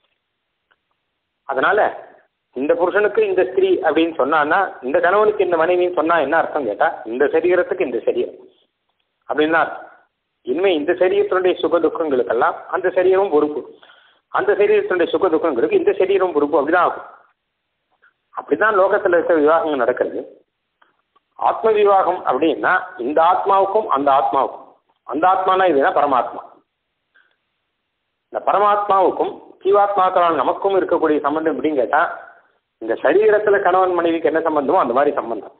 அதனால இந்த புருஷனுக்கு இந்த ஸ்திரீ அப்படின்னு சொன்னான்னா இந்த கணவனுக்கு இந்த மனைவின்னு சொன்னா என்ன அர்த்தம் கேட்டா இந்த சரீரத்துக்கு இந்த சரீரம் அப்படின்னு தான் அர்த்தம் இனிமே இந்த சரீரத்தினுடைய சுக துக்கங்களுக்கெல்லாம் அந்த சரீரம் பொறுப்பு அந்த சரீரத்தினுடைய சுக துக்கங்களுக்கு இந்த சரீரம் பொறுப்பு அப்படிதான் ஆகும் அப்படிதான் லோகத்தில் இருக்கிற விவாகங்கள் நடக்கிறது ஆத்ம விவாகம் அப்படின்னா இந்த ஆத்மாவுக்கும் அந்த ஆத்மாவுக்கும் அந்த ஆத்மானா இதுனா பரமாத்மா இந்த பரமாத்மாவுக்கும் ஜீவாத்மாக்களான நமக்கும் இருக்கக்கூடிய சம்பந்தம் எப்படின்னு கேட்டா இந்த சரீரத்துல கணவன் மனைவிக்கு என்ன சம்பந்தமோ அந்த மாதிரி சம்பந்தம்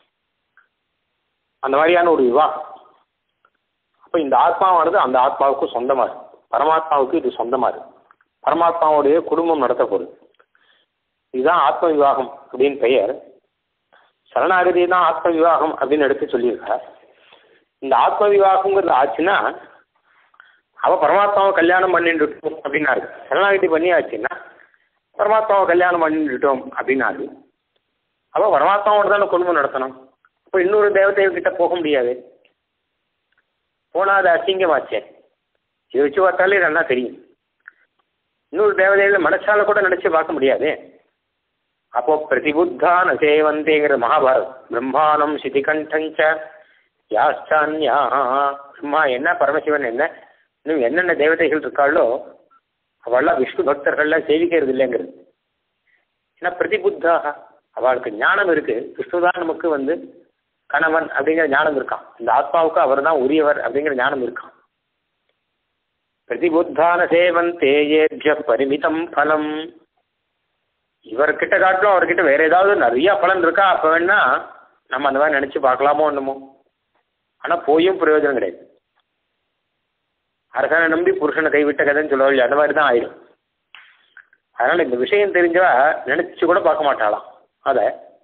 அந்த மாதிரியான ஒரு விவாகம் அப்போ இந்த ஆத்மாவானது அந்த ஆத்மாவுக்கு சொந்தமா இருக்கு பரமாத்மாவுக்கு இது சொந்தமா இருக்கு பரமாத்மாவுடைய குடும்பம் நடத்தப்படுது இதுதான் ஆத்ம விவாகம் அப்படின்னு பெயர் சரணாகதி தான் ஆத்ம விவாகம் அப்படின்னு எடுத்து சொல்லியிருக்கார் இந்த ஆத்ம விவாகங்கிறது ஆச்சுன்னா அவ பரமாத்மாவை கல்யாணம் பண்ணிட்டுட்டோம் அப்படின்னாரு சரணாகதி பண்ணியாச்சுன்னா பரமாத்மாவை கல்யாணம் பண்ணிட்டுட்டோம் அப்படின்னாரு அவ பரமாத்மாவோட தானே குடும்பம் நடத்தணும் அப்போ இன்னொரு தேவதை கிட்ட போக முடியாது போனால் அது அசிங்கமாச்சே இதை வச்சு பார்த்தாலே நல்லா தெரியும் இன்னொரு தேவதையில மனசால கூட நினைச்சு பார்க்க முடியாது அப்போ பிரதிபுத்தான சேவந்தேங்கிற மகாபாரதம் பிரம்மாணம் சிதிகண்டஞ்ச யாஸ்தான்யா பிரம்மா என்ன பரமசிவன் என்ன இன்னும் என்னென்ன தேவதைகள் இருக்காளோ அவள்லாம் விஷ்ணு பக்தர்கள்லாம் சேவிக்கிறது இல்லைங்கிறது ஏன்னா பிரதிபுத்தாக அவளுக்கு ஞானம் இருக்கு விஷ்ணு தான் நமக்கு வந்து கணவன் அப்படிங்கிற ஞானம் இருக்கான் இந்த ஆத்மாவுக்கு அவர் தான் உரியவர் அப்படிங்கிற ஞானம் இருக்கான் பிரதிபுத்தான சேவந்தே ஏபிய பரிமிதம் பலம் இவர்கிட்ட காட்டிலும் அவர்கிட்ட வேற ஏதாவது நிறைய பலன் இருக்கா அப்ப வேணா நம்ம அந்த மாதிரி நினைச்சு பார்க்கலாமோ என்னமோ ஆனா போயும் பிரயோஜனம் கிடையாது அரசனை நம்பி புருஷனை கைவிட்ட கதைன்னு சொல்லுவாள் அந்த மாதிரி தான் ஆயிடும் அதனால இந்த விஷயம் தெரிஞ்சவா நினைச்சு கூட பார்க்க மாட்டாளாம் அத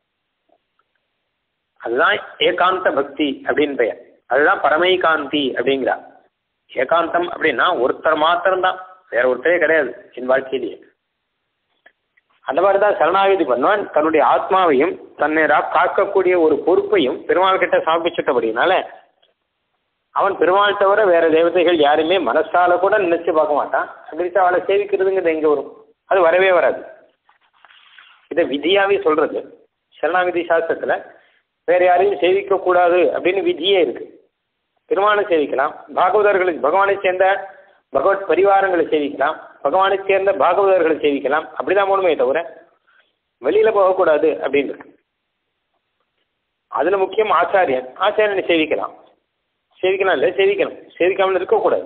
அதுதான் ஏகாந்த பக்தி அப்படின்னு பெயர் அதுதான் பரமைகாந்தி அப்படிங்கிறா ஏகாந்தம் அப்படின்னா ஒருத்தர் மாத்திரம்தான் வேற ஒருத்தரே கிடையாது என் வாழ்க்கையிலேயே அந்த மாதிரி தான் சரணாகதி பண்ணுவான் தன்னுடைய ஆத்மாவையும் தன்னை காக்கக்கூடிய ஒரு பொறுப்பையும் பெருமாள் கிட்ட சமர்ப்பிச்சிட்டபடினால அவன் பெருமாள் தவிர வேற தேவதைகள் யாருமே மனசால கூட நினைச்சு பார்க்க மாட்டான் அப்படி அவளை சேவிக்கிறதுங்கிறது எங்க வரும் அது வரவே வராது இதை விதியாவே சொல்றது சரணாகதி சாஸ்திரத்துல வேற யாரையும் சேவிக்க கூடாது அப்படின்னு விதியே இருக்கு பெருமானை சேவிக்கலாம் பாகவதர்களுக்கு பகவானை சேர்ந்த பகவத் பரிவாரங்களை சேவிக்கலாம் பகவானை சேர்ந்த பாகவதர்களை சேவிக்கலாம் அப்படிதான் போகணுமே தவிர வெளியில போகக்கூடாது அப்படின்னு இருக்கு அதுல முக்கியம் ஆச்சாரியன் ஆச்சாரியனை சேவிக்கலாம் சேவிக்கலாம் இல்லை சேவிக்கணும் சேவிக்காமல் இருக்கக்கூடாது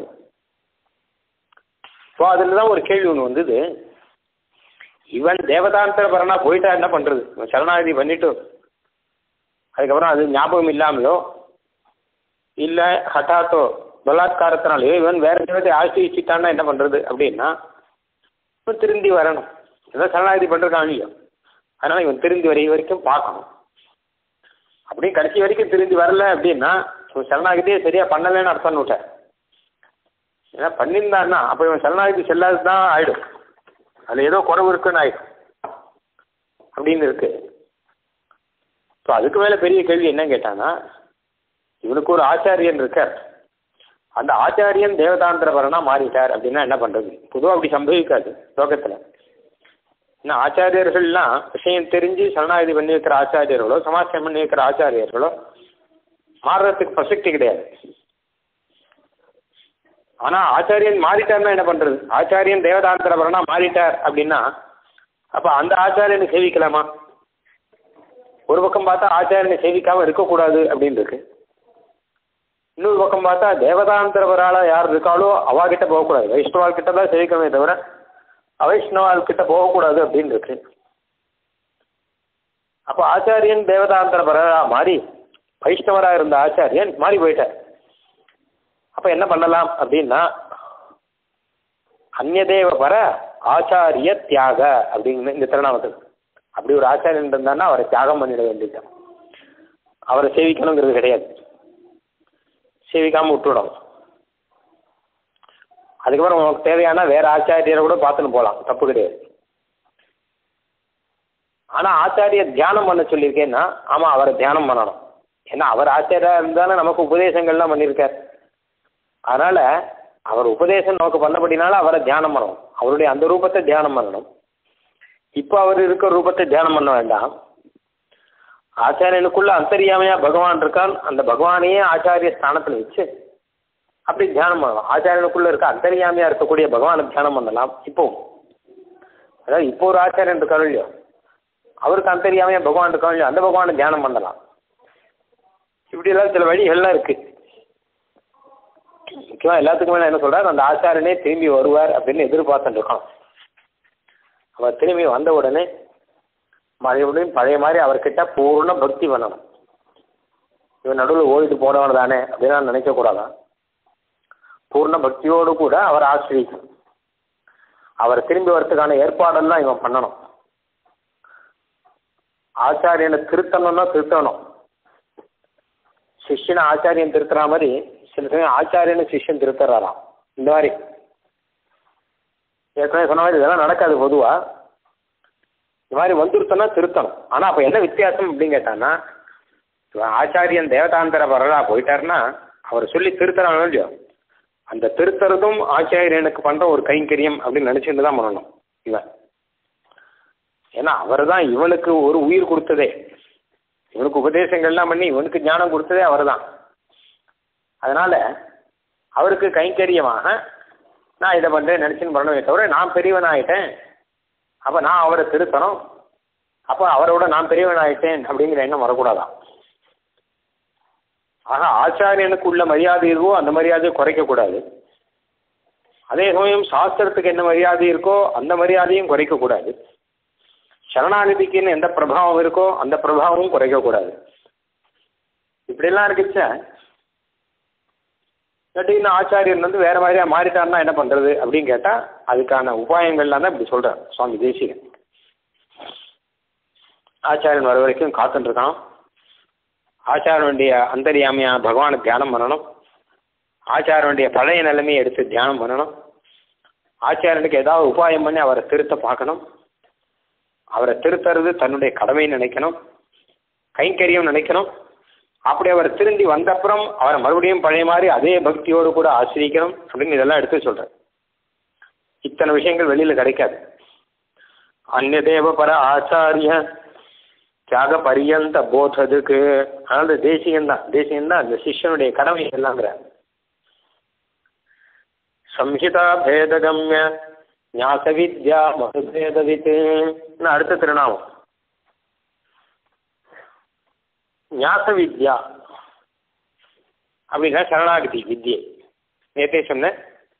ஸோ அதில் தான் ஒரு கேள்வி ஒன்று வந்தது இவன் தேவதாந்திர பரனா போயிட்டா என்ன பண்ணுறது இவன் சரணாகதி பண்ணிட்டு அதுக்கப்புறம் அது ஞாபகம் இல்லாமலோ இல்லை ஹட்டாத்தோ பலாத்காரத்தினாலேயோ இவன் வேற தெய்வத்தை ஆசிரியிச்சிட்டான்னா என்ன பண்றது அப்படின்னா இவன் திருந்தி வரணும் ஏதோ சரணாகதி பண்றதுக்கான இல்லையோ அதனால இவன் திருந்தி வரை வரைக்கும் பார்க்கணும் அப்படியே கடைசி வரைக்கும் திருந்தி வரல அப்படின்னா இவன் சரணாகதியே சரியா பண்ணலன்னு அர்த்தம் விட்டார் ஏன்னா பண்ணியிருந்தான்னா அப்போ இவன் சரணாகதி செல்லாது தான் ஆயிடும் அதில் ஏதோ குறவு இருக்குன்னு ஆயிடும் அப்படின்னு இருக்கு ஸோ அதுக்கு மேலே பெரிய கேள்வி என்ன கேட்டான்னா இவனுக்கு ஒரு ஆச்சாரியன் இருக்கார் அந்த ஆச்சாரியன் தேவதாந்திரபரனா மாறிட்டார் அப்படின்னா என்ன பண்றது பொதுவாக அப்படி சம்பவிக்காது லோகத்தில் இன்னும் ஆச்சாரியர்கள்லாம் விஷயம் தெரிஞ்சு சரணாகதி பண்ணி வைக்கிற ஆச்சாரியர்களோ சமாச்சாரம் பண்ணி வைக்கிற ஆச்சாரியர்களோ மாறுறதுக்கு பிரசக்தி கிடையாது ஆனா ஆச்சாரியன் மாறிட்டார்னா என்ன பண்றது ஆச்சாரியன் தேவதாந்திரபரனா மாறிட்டார் அப்படின்னா அப்ப அந்த ஆச்சாரியனை சேவிக்கலாமா ஒரு பக்கம் பார்த்தா ஆச்சாரியனை சேவிக்காம இருக்கக்கூடாது அப்படின்னு இருக்கு இன்னொரு பக்கம் பார்த்தா தேவதாந்திரவரால யார் இருக்காளோ அவாகிட்ட போகக்கூடாது வைஷ்ணவால் கிட்ட தான் சேவிக்கணுமே தவிர அவைஷ்ணவால் கிட்ட போகக்கூடாது அப்படின்னு இருக்கு அப்போ ஆச்சாரியன் தேவதாந்திரவரா மாறி வைஷ்ணவரா இருந்த ஆச்சாரியன் மாறி போயிட்டார் அப்ப என்ன பண்ணலாம் அப்படின்னா அந்நதேவ பர ஆச்சாரிய தியாக அப்படிங்கிற இந்த திருநாமத்தில் அப்படி ஒரு ஆச்சாரியன் இருந்தான்னா அவரை தியாகம் பண்ணிட வேண்டியதுதான் அவரை சேவிக்கணுங்கிறது கிடையாது சேவிக்காம விட்டுவிடும் அதுக்கப்புறம் உனக்கு தேவையான வேற ஆச்சாரியரை கூட பார்த்துன்னு போகலாம் தப்பு கிடையாது ஆனா ஆச்சாரிய தியானம் பண்ண சொல்லியிருக்கேன்னா ஆமா அவரை தியானம் பண்ணணும் ஏன்னா அவர் ஆச்சாரியா இருந்தாலும் நமக்கு உபதேசங்கள்லாம் பண்ணியிருக்கார் அதனால அவர் உபதேசம் நமக்கு பண்ணபடினால அவரை தியானம் பண்ணணும் அவருடைய அந்த ரூபத்தை தியானம் பண்ணணும் இப்போ அவர் இருக்கிற ரூபத்தை தியானம் பண்ண வேண்டாம் ஆச்சாரியனுக்குள்ள அந்தரியாமையா பகவான் இருக்கான் அந்த பகவானையே ஆச்சாரிய ஸ்தானத்தில் வச்சு அப்படி தியானம் பண்ணலாம் ஆச்சாரியனுக்குள்ள இருக்க அந்தரியாமையா இருக்கக்கூடிய பகவானை தியானம் பண்ணலாம் இப்போ அதாவது இப்போ ஒரு ஆச்சாரியன் இருக்காரு இல்லையோ அவருக்கு அந்தரியாமையா பகவான் இருக்காரு இல்லையோ அந்த பகவானை தியானம் பண்ணலாம் இப்படியெல்லாம் சில வழிகள்லாம் இருக்கு முக்கியமாக எல்லாத்துக்கும் மேலே என்ன சொல்றாரு அந்த ஆச்சாரனே திரும்பி வருவார் அப்படின்னு எதிர்பார்த்துட்டு இருக்கோம் அவர் திரும்பி வந்த உடனே மறுபடியும் பழைய மாதிரி அவர்கிட்ட பூர்ண பக்தி பண்ணணும் இவன் நடுவில் ஓடிட்டு போனவன் தானே அப்படின்னு நினைக்க கூடாதான் பூர்ண பக்தியோடு கூட அவர் ஆசிரியக்கணும் அவர் திரும்பி வரத்துக்கான ஏற்பாடெல்லாம் இவன் பண்ணணும் ஆச்சாரியனை திருத்தணும்னா திருத்தணும் சிஷ்யனை ஆச்சாரியன் திருத்துற மாதிரி சில சமயம் ஆச்சாரியனை சிஷ்யன் திருத்துறாராம் இந்த மாதிரி ஏற்கனவே சொன்ன மாதிரி இதெல்லாம் நடக்காது பொதுவா இந்த மாதிரி வந்துருத்தோம்னா திருத்தணும் ஆனா அப்ப என்ன வித்தியாசம் அப்படின்னு கேட்டான்னா இவன் ஆச்சாரியன் தேவதாந்தர வரலா போயிட்டாருன்னா அவர் சொல்லி திருத்துறாங்க இல்லையோ அந்த திருத்துறதும் ஆச்சாரியனுக்கு பண்ற ஒரு கைங்கரியம் அப்படின்னு நினைச்சுட்டு தான் பண்ணணும் இவன் ஏன்னா அவர் தான் இவனுக்கு ஒரு உயிர் கொடுத்ததே இவனுக்கு உபதேசங்கள்லாம் பண்ணி இவனுக்கு ஞானம் கொடுத்ததே அவர் தான் அதனால அவருக்கு கைங்கரியமாக நான் இதை பண்ணுறேன் நினச்சின்னு பண்ணவே தவிர நான் பெரியவன் ஆயிட்டேன் அப்போ நான் அவரை திருத்தணும் அப்போ அவரோட நான் பெரியவன் ஆயிட்டேன் அப்படிங்கிற எண்ணம் வரக்கூடாதான் ஆக ஆச்சாரியனுக்கு உள்ள மரியாதை இருக்கோ அந்த மரியாதையை குறைக்கக்கூடாது அதே சமயம் சாஸ்திரத்துக்கு என்ன மரியாதை இருக்கோ அந்த மரியாதையும் குறைக்கக்கூடாது சரணாநிதிக்குன்னு எந்த பிரபாவம் இருக்கோ அந்த பிரபாவமும் குறைக்கக்கூடாது இப்படிலாம் இருக்குச்ச திடீர்னு ஆச்சாரியன் வந்து வேற மாதிரியா மாறிட்டாருன்னா என்ன பண்றது அப்படின்னு கேட்டா அதுக்கான உபாயங்கள்லாம் தான் இப்படி சொல்றார் சுவாமி தேசிகன் ஆச்சாரியன் வர வரைக்கும் காத்துட்டு இருக்கான் ஆச்சாரனுடைய அந்தரியாமையா பகவானை தியானம் பண்ணணும் ஆச்சாரனுடைய பழைய நிலைமையை எடுத்து தியானம் பண்ணணும் ஆச்சாரனுக்கு ஏதாவது உபாயம் பண்ணி அவரை திருத்த பார்க்கணும் அவரை திருத்துறது தன்னுடைய கடமைன்னு நினைக்கணும் கைங்கரியம் நினைக்கணும் அப்படி அவர் திரும்பி வந்தப்புறம் அவரை மறுபடியும் பழைய மாதிரி அதே பக்தியோடு கூட ஆசிரிக்கணும் அப்படின்னு இதெல்லாம் எடுத்து சொல்றேன் இத்தனை விஷயங்கள் வெளியில கிடைக்காது அந்நிய தேவ பர ஆச்சாரிய தியாக பரியந்த போததுக்கு அதனால தேசியம் தான் தேசியம் தான் அந்த சிஷ்யனுடைய கடமை எல்லாங்கிற சம்ஹிதா பேதகம்ய ஞாச வித்யா மதுபேதவித் அடுத்த திருநாமம் ஞாச வித்யா அப்படின்னா சரணாகதி வித்யை நேற்றே சொன்னேன்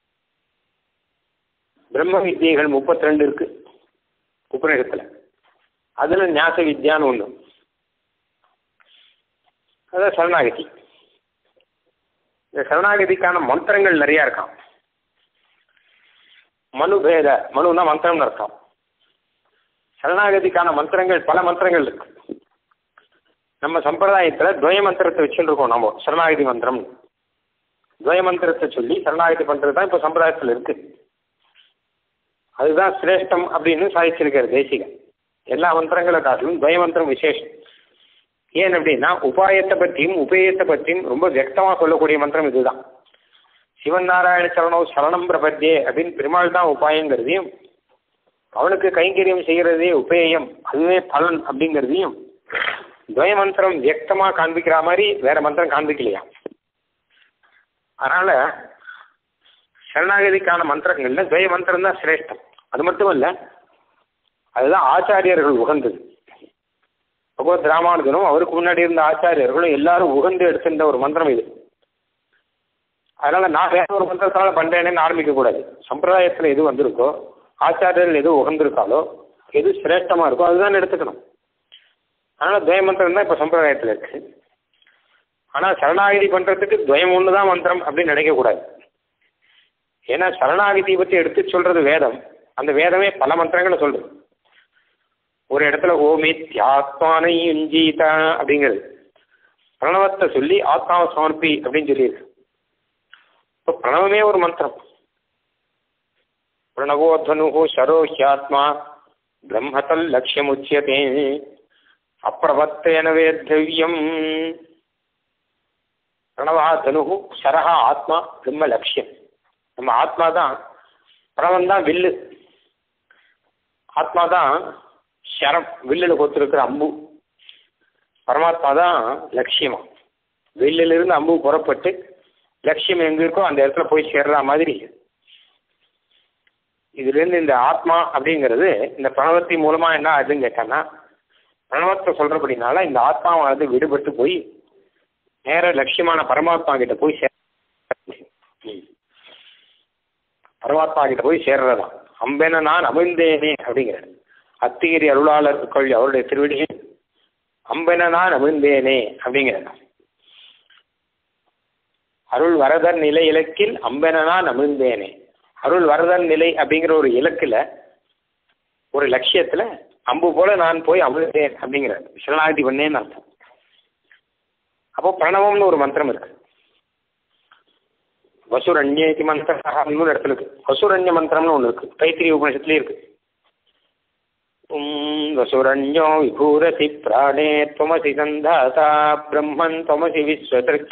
பிரம்ம வித்தியைகள் முப்பத்தி ரெண்டு இருக்கு உபநிடத்தில் அதில் ஞாச வித்யான்னு ஒன்று அதான் சரணாகதி இந்த சரணாகதிக்கான மந்திரங்கள் நிறைய இருக்கான் மனு பேத மனுனா மந்திரம்னு அர்த்தம் சரணாகதிக்கான மந்திரங்கள் பல மந்திரங்கள் இருக்கு நம்ம சம்பிரதாயத்தில் துவய மந்திரத்தை வச்சுட்டு இருக்கோம் நம்ம சரணாகதி மந்திரம் துவய மந்திரத்தை சொல்லி சரணாகதி பண்றது தான் இப்போ சம்பிரதாயத்தில் இருக்கு அதுதான் சிரேஷ்டம் அப்படின்னு சாதிச்சிருக்காரு தேசிகன் எல்லா மந்திரங்களை காட்டிலும் துவய மந்திரம் விசேஷம் ஏன் அப்படின்னா உபாயத்தை பற்றியும் உபேயத்தை பற்றியும் ரொம்ப வியக்தமாக சொல்லக்கூடிய மந்திரம் இதுதான் சிவன் நாராயண சரணோ சரணம் பிரபத்தியே அப்படின்னு பெருமாள் தான் உபாயங்கிறதையும் அவனுக்கு கைங்கரியம் செய்கிறதே உபேயம் அதுவே பலன் அப்படிங்கிறதையும் துவய மந்திரம் வியக்தமா காண்பிக்கிற மாதிரி வேற மந்திரம் காண்பிக்கலையா அதனால சரணாகதிக்கான மந்திரங்கள்ல துவய மந்திரம் தான் சிரேஷ்டம் அது மட்டும் இல்ல அதுதான் ஆச்சாரியர்கள் உகந்தது பகவத் ராமானுஜனும் அவருக்கு முன்னாடி இருந்த ஆச்சாரியர்களும் எல்லாரும் உகந்து எடுத்திருந்த ஒரு மந்திரம் இது அதனால நான் வேற ஒரு மந்திரத்தால பண்றேன்னு ஆரம்பிக்க கூடாது சம்பிரதாயத்துல எது வந்திருக்கோ ஆச்சாரியர்கள் எது உகந்திருக்காலோ எது சிரேஷ்டமா இருக்கோ அதுதான் எடுத்துக்கணும் அதனால துவய மந்திரம் தான் இப்ப சம்பிரதாயத்துல இருக்கு ஆனா சரணாகதி பண்றதுக்கு துவயம் ஒன்று தான் மந்திரம் அப்படின்னு நினைக்கக்கூடாது ஏன்னா சரணாகதியை பற்றி எடுத்து சொல்றது வேதம் அந்த வேதமே பல மந்திரங்களை சொல்றது ஒரு இடத்துல ஓமித்யாத்மானை யுஞ்சீத அப்படிங்கிறது பிரணவத்தை சொல்லி ஆத்மாவை சமர்ப்பி அப்படின்னு சொல்லியிருக்கு இப்போ பிரணவமே ஒரு மந்திரம் பிரணவோத்வனு சரோ ஹியாத்மா பிரம்மதல் லட்சியம் உச்சியதே அப்பிரபத்தேன வேத்தவியம் பிரணவா தனு சரஹா ஆத்மா பிரம்ம லட்சியம் நம்ம ஆத்மா தான் பிரணவம் தான் வில்லு ஆத்மா தான் சரம் வில்லில் கொத்திருக்கிற அம்பு பரமாத்மா தான் லட்சியமா வில்லிலிருந்து அம்பு புறப்பட்டு லட்சியம் எங்க இருக்கோ அந்த இடத்துல போய் சேர்ற மாதிரி இதுலேருந்து இந்த ஆத்மா அப்படிங்கிறது இந்த பிரணவத்தின் மூலமா என்ன ஆகுதுன்னு கேட்டான்னா பிரணவத்தை சொல்றபடினால இந்த ஆத்மாவானது விடுபட்டு போய் நேர லட்சியமான பரமாத்மா கிட்ட போய் சேர பரமாத்மா கிட்ட போய் சேர்றதான் அம்பென நான் அமிழ்ந்தேனே அப்படிங்கிறார் அத்திகிரி அருளாளர் கொள் அவருடைய திருவடியில் அம்பென நான் அமிழ்ந்தேனே அப்படிங்கிறார் அருள் வரதன் நிலை இலக்கில் அம்பென நான் அமிழ்ந்தேனே அருள் வரதன் நிலை அப்படிங்கிற ஒரு இலக்குல ஒரு லட்சியத்துல அம்பு போல நான் போய் அமிழ்ந்தேன் அப்படிங்கிறார் சரணாகதி பண்ணேன்னு அர்த்தம் அப்போ பிரணவம்னு ஒரு மந்திரம் இருக்கு வசுரண்யேதி மந்திரம் இன்னொரு இடத்துல இருக்கு வசுரண்ய மந்திரம்னு ஒன்று இருக்கு தைத்திரிய உபநிஷத்துலேயே இருக்கு உம் வசுரண்யோ விபூரசி பிராணே துவமசி சந்தாதா பிரம்மன் துவமசி விஸ்வதிருக்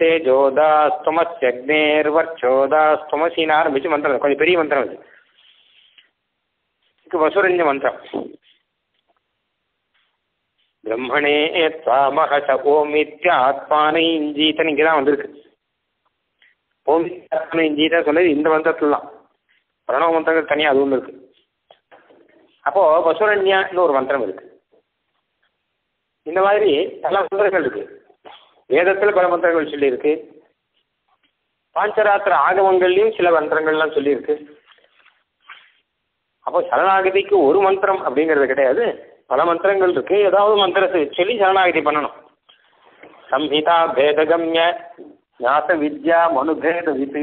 தேஜோதாஸ்துமஸ்யக்னேர்வர்ச்சோதாஸ்துமசின்னு ஆரம்பிச்சு மந்திரம் கொஞ்சம் பெரிய மந்திரம் இது இது வசுரண்ய மந்திரம் பிரம்மணே துவாமஹச ஓமித்யாத்மானை இஞ்சீத்தன் இங்கே தான் வந்திருக்கு ஓமித்யாத்மானை இஞ்சீதா சொன்னது இந்த மந்திரத்துல தான் பிரணவ மந்திரங்கள் தனியாக அது ஒன்று இருக்கு அப்போ வசுரண்யான்னு ஒரு மந்திரம் இருக்கு இந்த மாதிரி பல மந்திரங்கள் இருக்கு வேதத்தில் பல மந்திரங்கள் சொல்லியிருக்கு பாஞ்சராத்திர ஆகமங்கள்லையும் சில மந்திரங்கள்லாம் சொல்லியிருக்கு அப்போ சரணாகதிக்கு ஒரு மந்திரம் அப்படிங்கிறது கிடையாது பல மந்திரங்கள் இருக்கு ஏதாவது மந்திரத்தை சொல்லி சரணாகதி பண்ணணும் சம்ஹிதா பேதகம்ய ஞாச வித்யா மனுபேத வித்து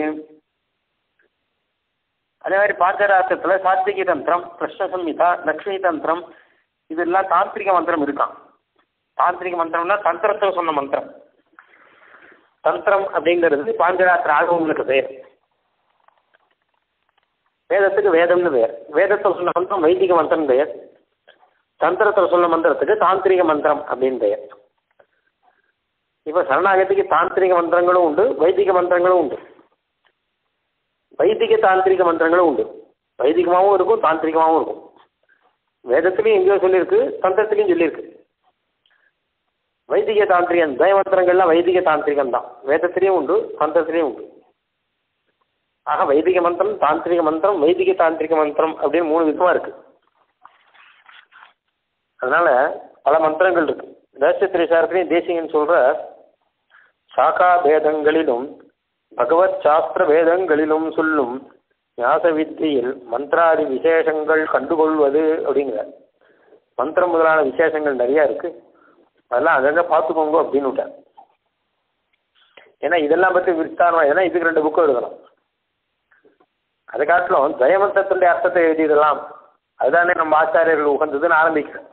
அதே மாதிரி பாஞ்சராத்திரத்தில் சாத்விகி தந்திரம் கிருஷ்ண சம்ஹிதா லக்ஷ்மி தந்திரம் இதெல்லாம் தாந்திரிக மந்திரம் இருக்கான் தாந்திரிக மந்திரம்னா தந்திரத்தை சொன்ன மந்திரம் தந்திரம் அப்படிங்கிறது பாஞ்சராத்திர ஆகவங்களுக்கு பேர் வேதத்துக்கு வேதம்னு பேர் வேதத்தில் சொன்ன மந்திரம் வைதிக மந்திரம் பெயர் தந்திரத்தில் சொன்ன மந்திரத்துக்கு தாந்திரிக மந்திரம் அப்படின்னு பெயர் இப்போ சரணாகதிக்கு தாந்திரிக மந்திரங்களும் உண்டு வைதிக மந்திரங்களும் உண்டு வைதிக தாந்திரிக மந்திரங்களும் உண்டு வைதிகமாகவும் இருக்கும் தாந்திரிகமாகவும் இருக்கும் வேதத்துலையும் எங்கேயோ சொல்லியிருக்கு தந்திரத்துலையும் சொல்லியிருக்கு வைதிக தாந்திரிகம் தயமந்திரங்கள்லாம் வைதிக தாந்திரிகம் தான் வேதத்திலையும் உண்டு தந்திரத்திலையும் உண்டு ஆக வைதிக மந்திரம் தாந்திரிக மந்திரம் வைதிக தாந்திரிக மந்திரம் அப்படின்னு மூணு விதமாக இருக்கு அதனால பல மந்திரங்கள் இருக்கு தேசத்திரை சாரத்திலையும் தேசிகன் சொல்ற சாக்கா பேதங்களிலும் பகவத் சாஸ்திர வேதங்களிலும் சொல்லும் ஞாச வித்தியில் மந்திராதி விசேஷங்கள் கண்டுகொள்வது அப்படிங்கிற மந்திரம் முதலான விசேஷங்கள் நிறைய இருக்கு அதெல்லாம் அங்கங்கே பார்த்துக்கோங்க அப்படின்னு விட்டார் ஏன்னா இதெல்லாம் பற்றி விஸ்தாரம் ஏன்னா இதுக்கு ரெண்டு புக்கு எழுதணும் அதை காட்டிலும் ஜெயமந்திரத்தினுடைய அர்த்தத்தை எழுதிடலாம் அதுதானே நம்ம ஆச்சாரியர்கள் உகந்ததுன்னு ஆரம்பிக்கிறேன்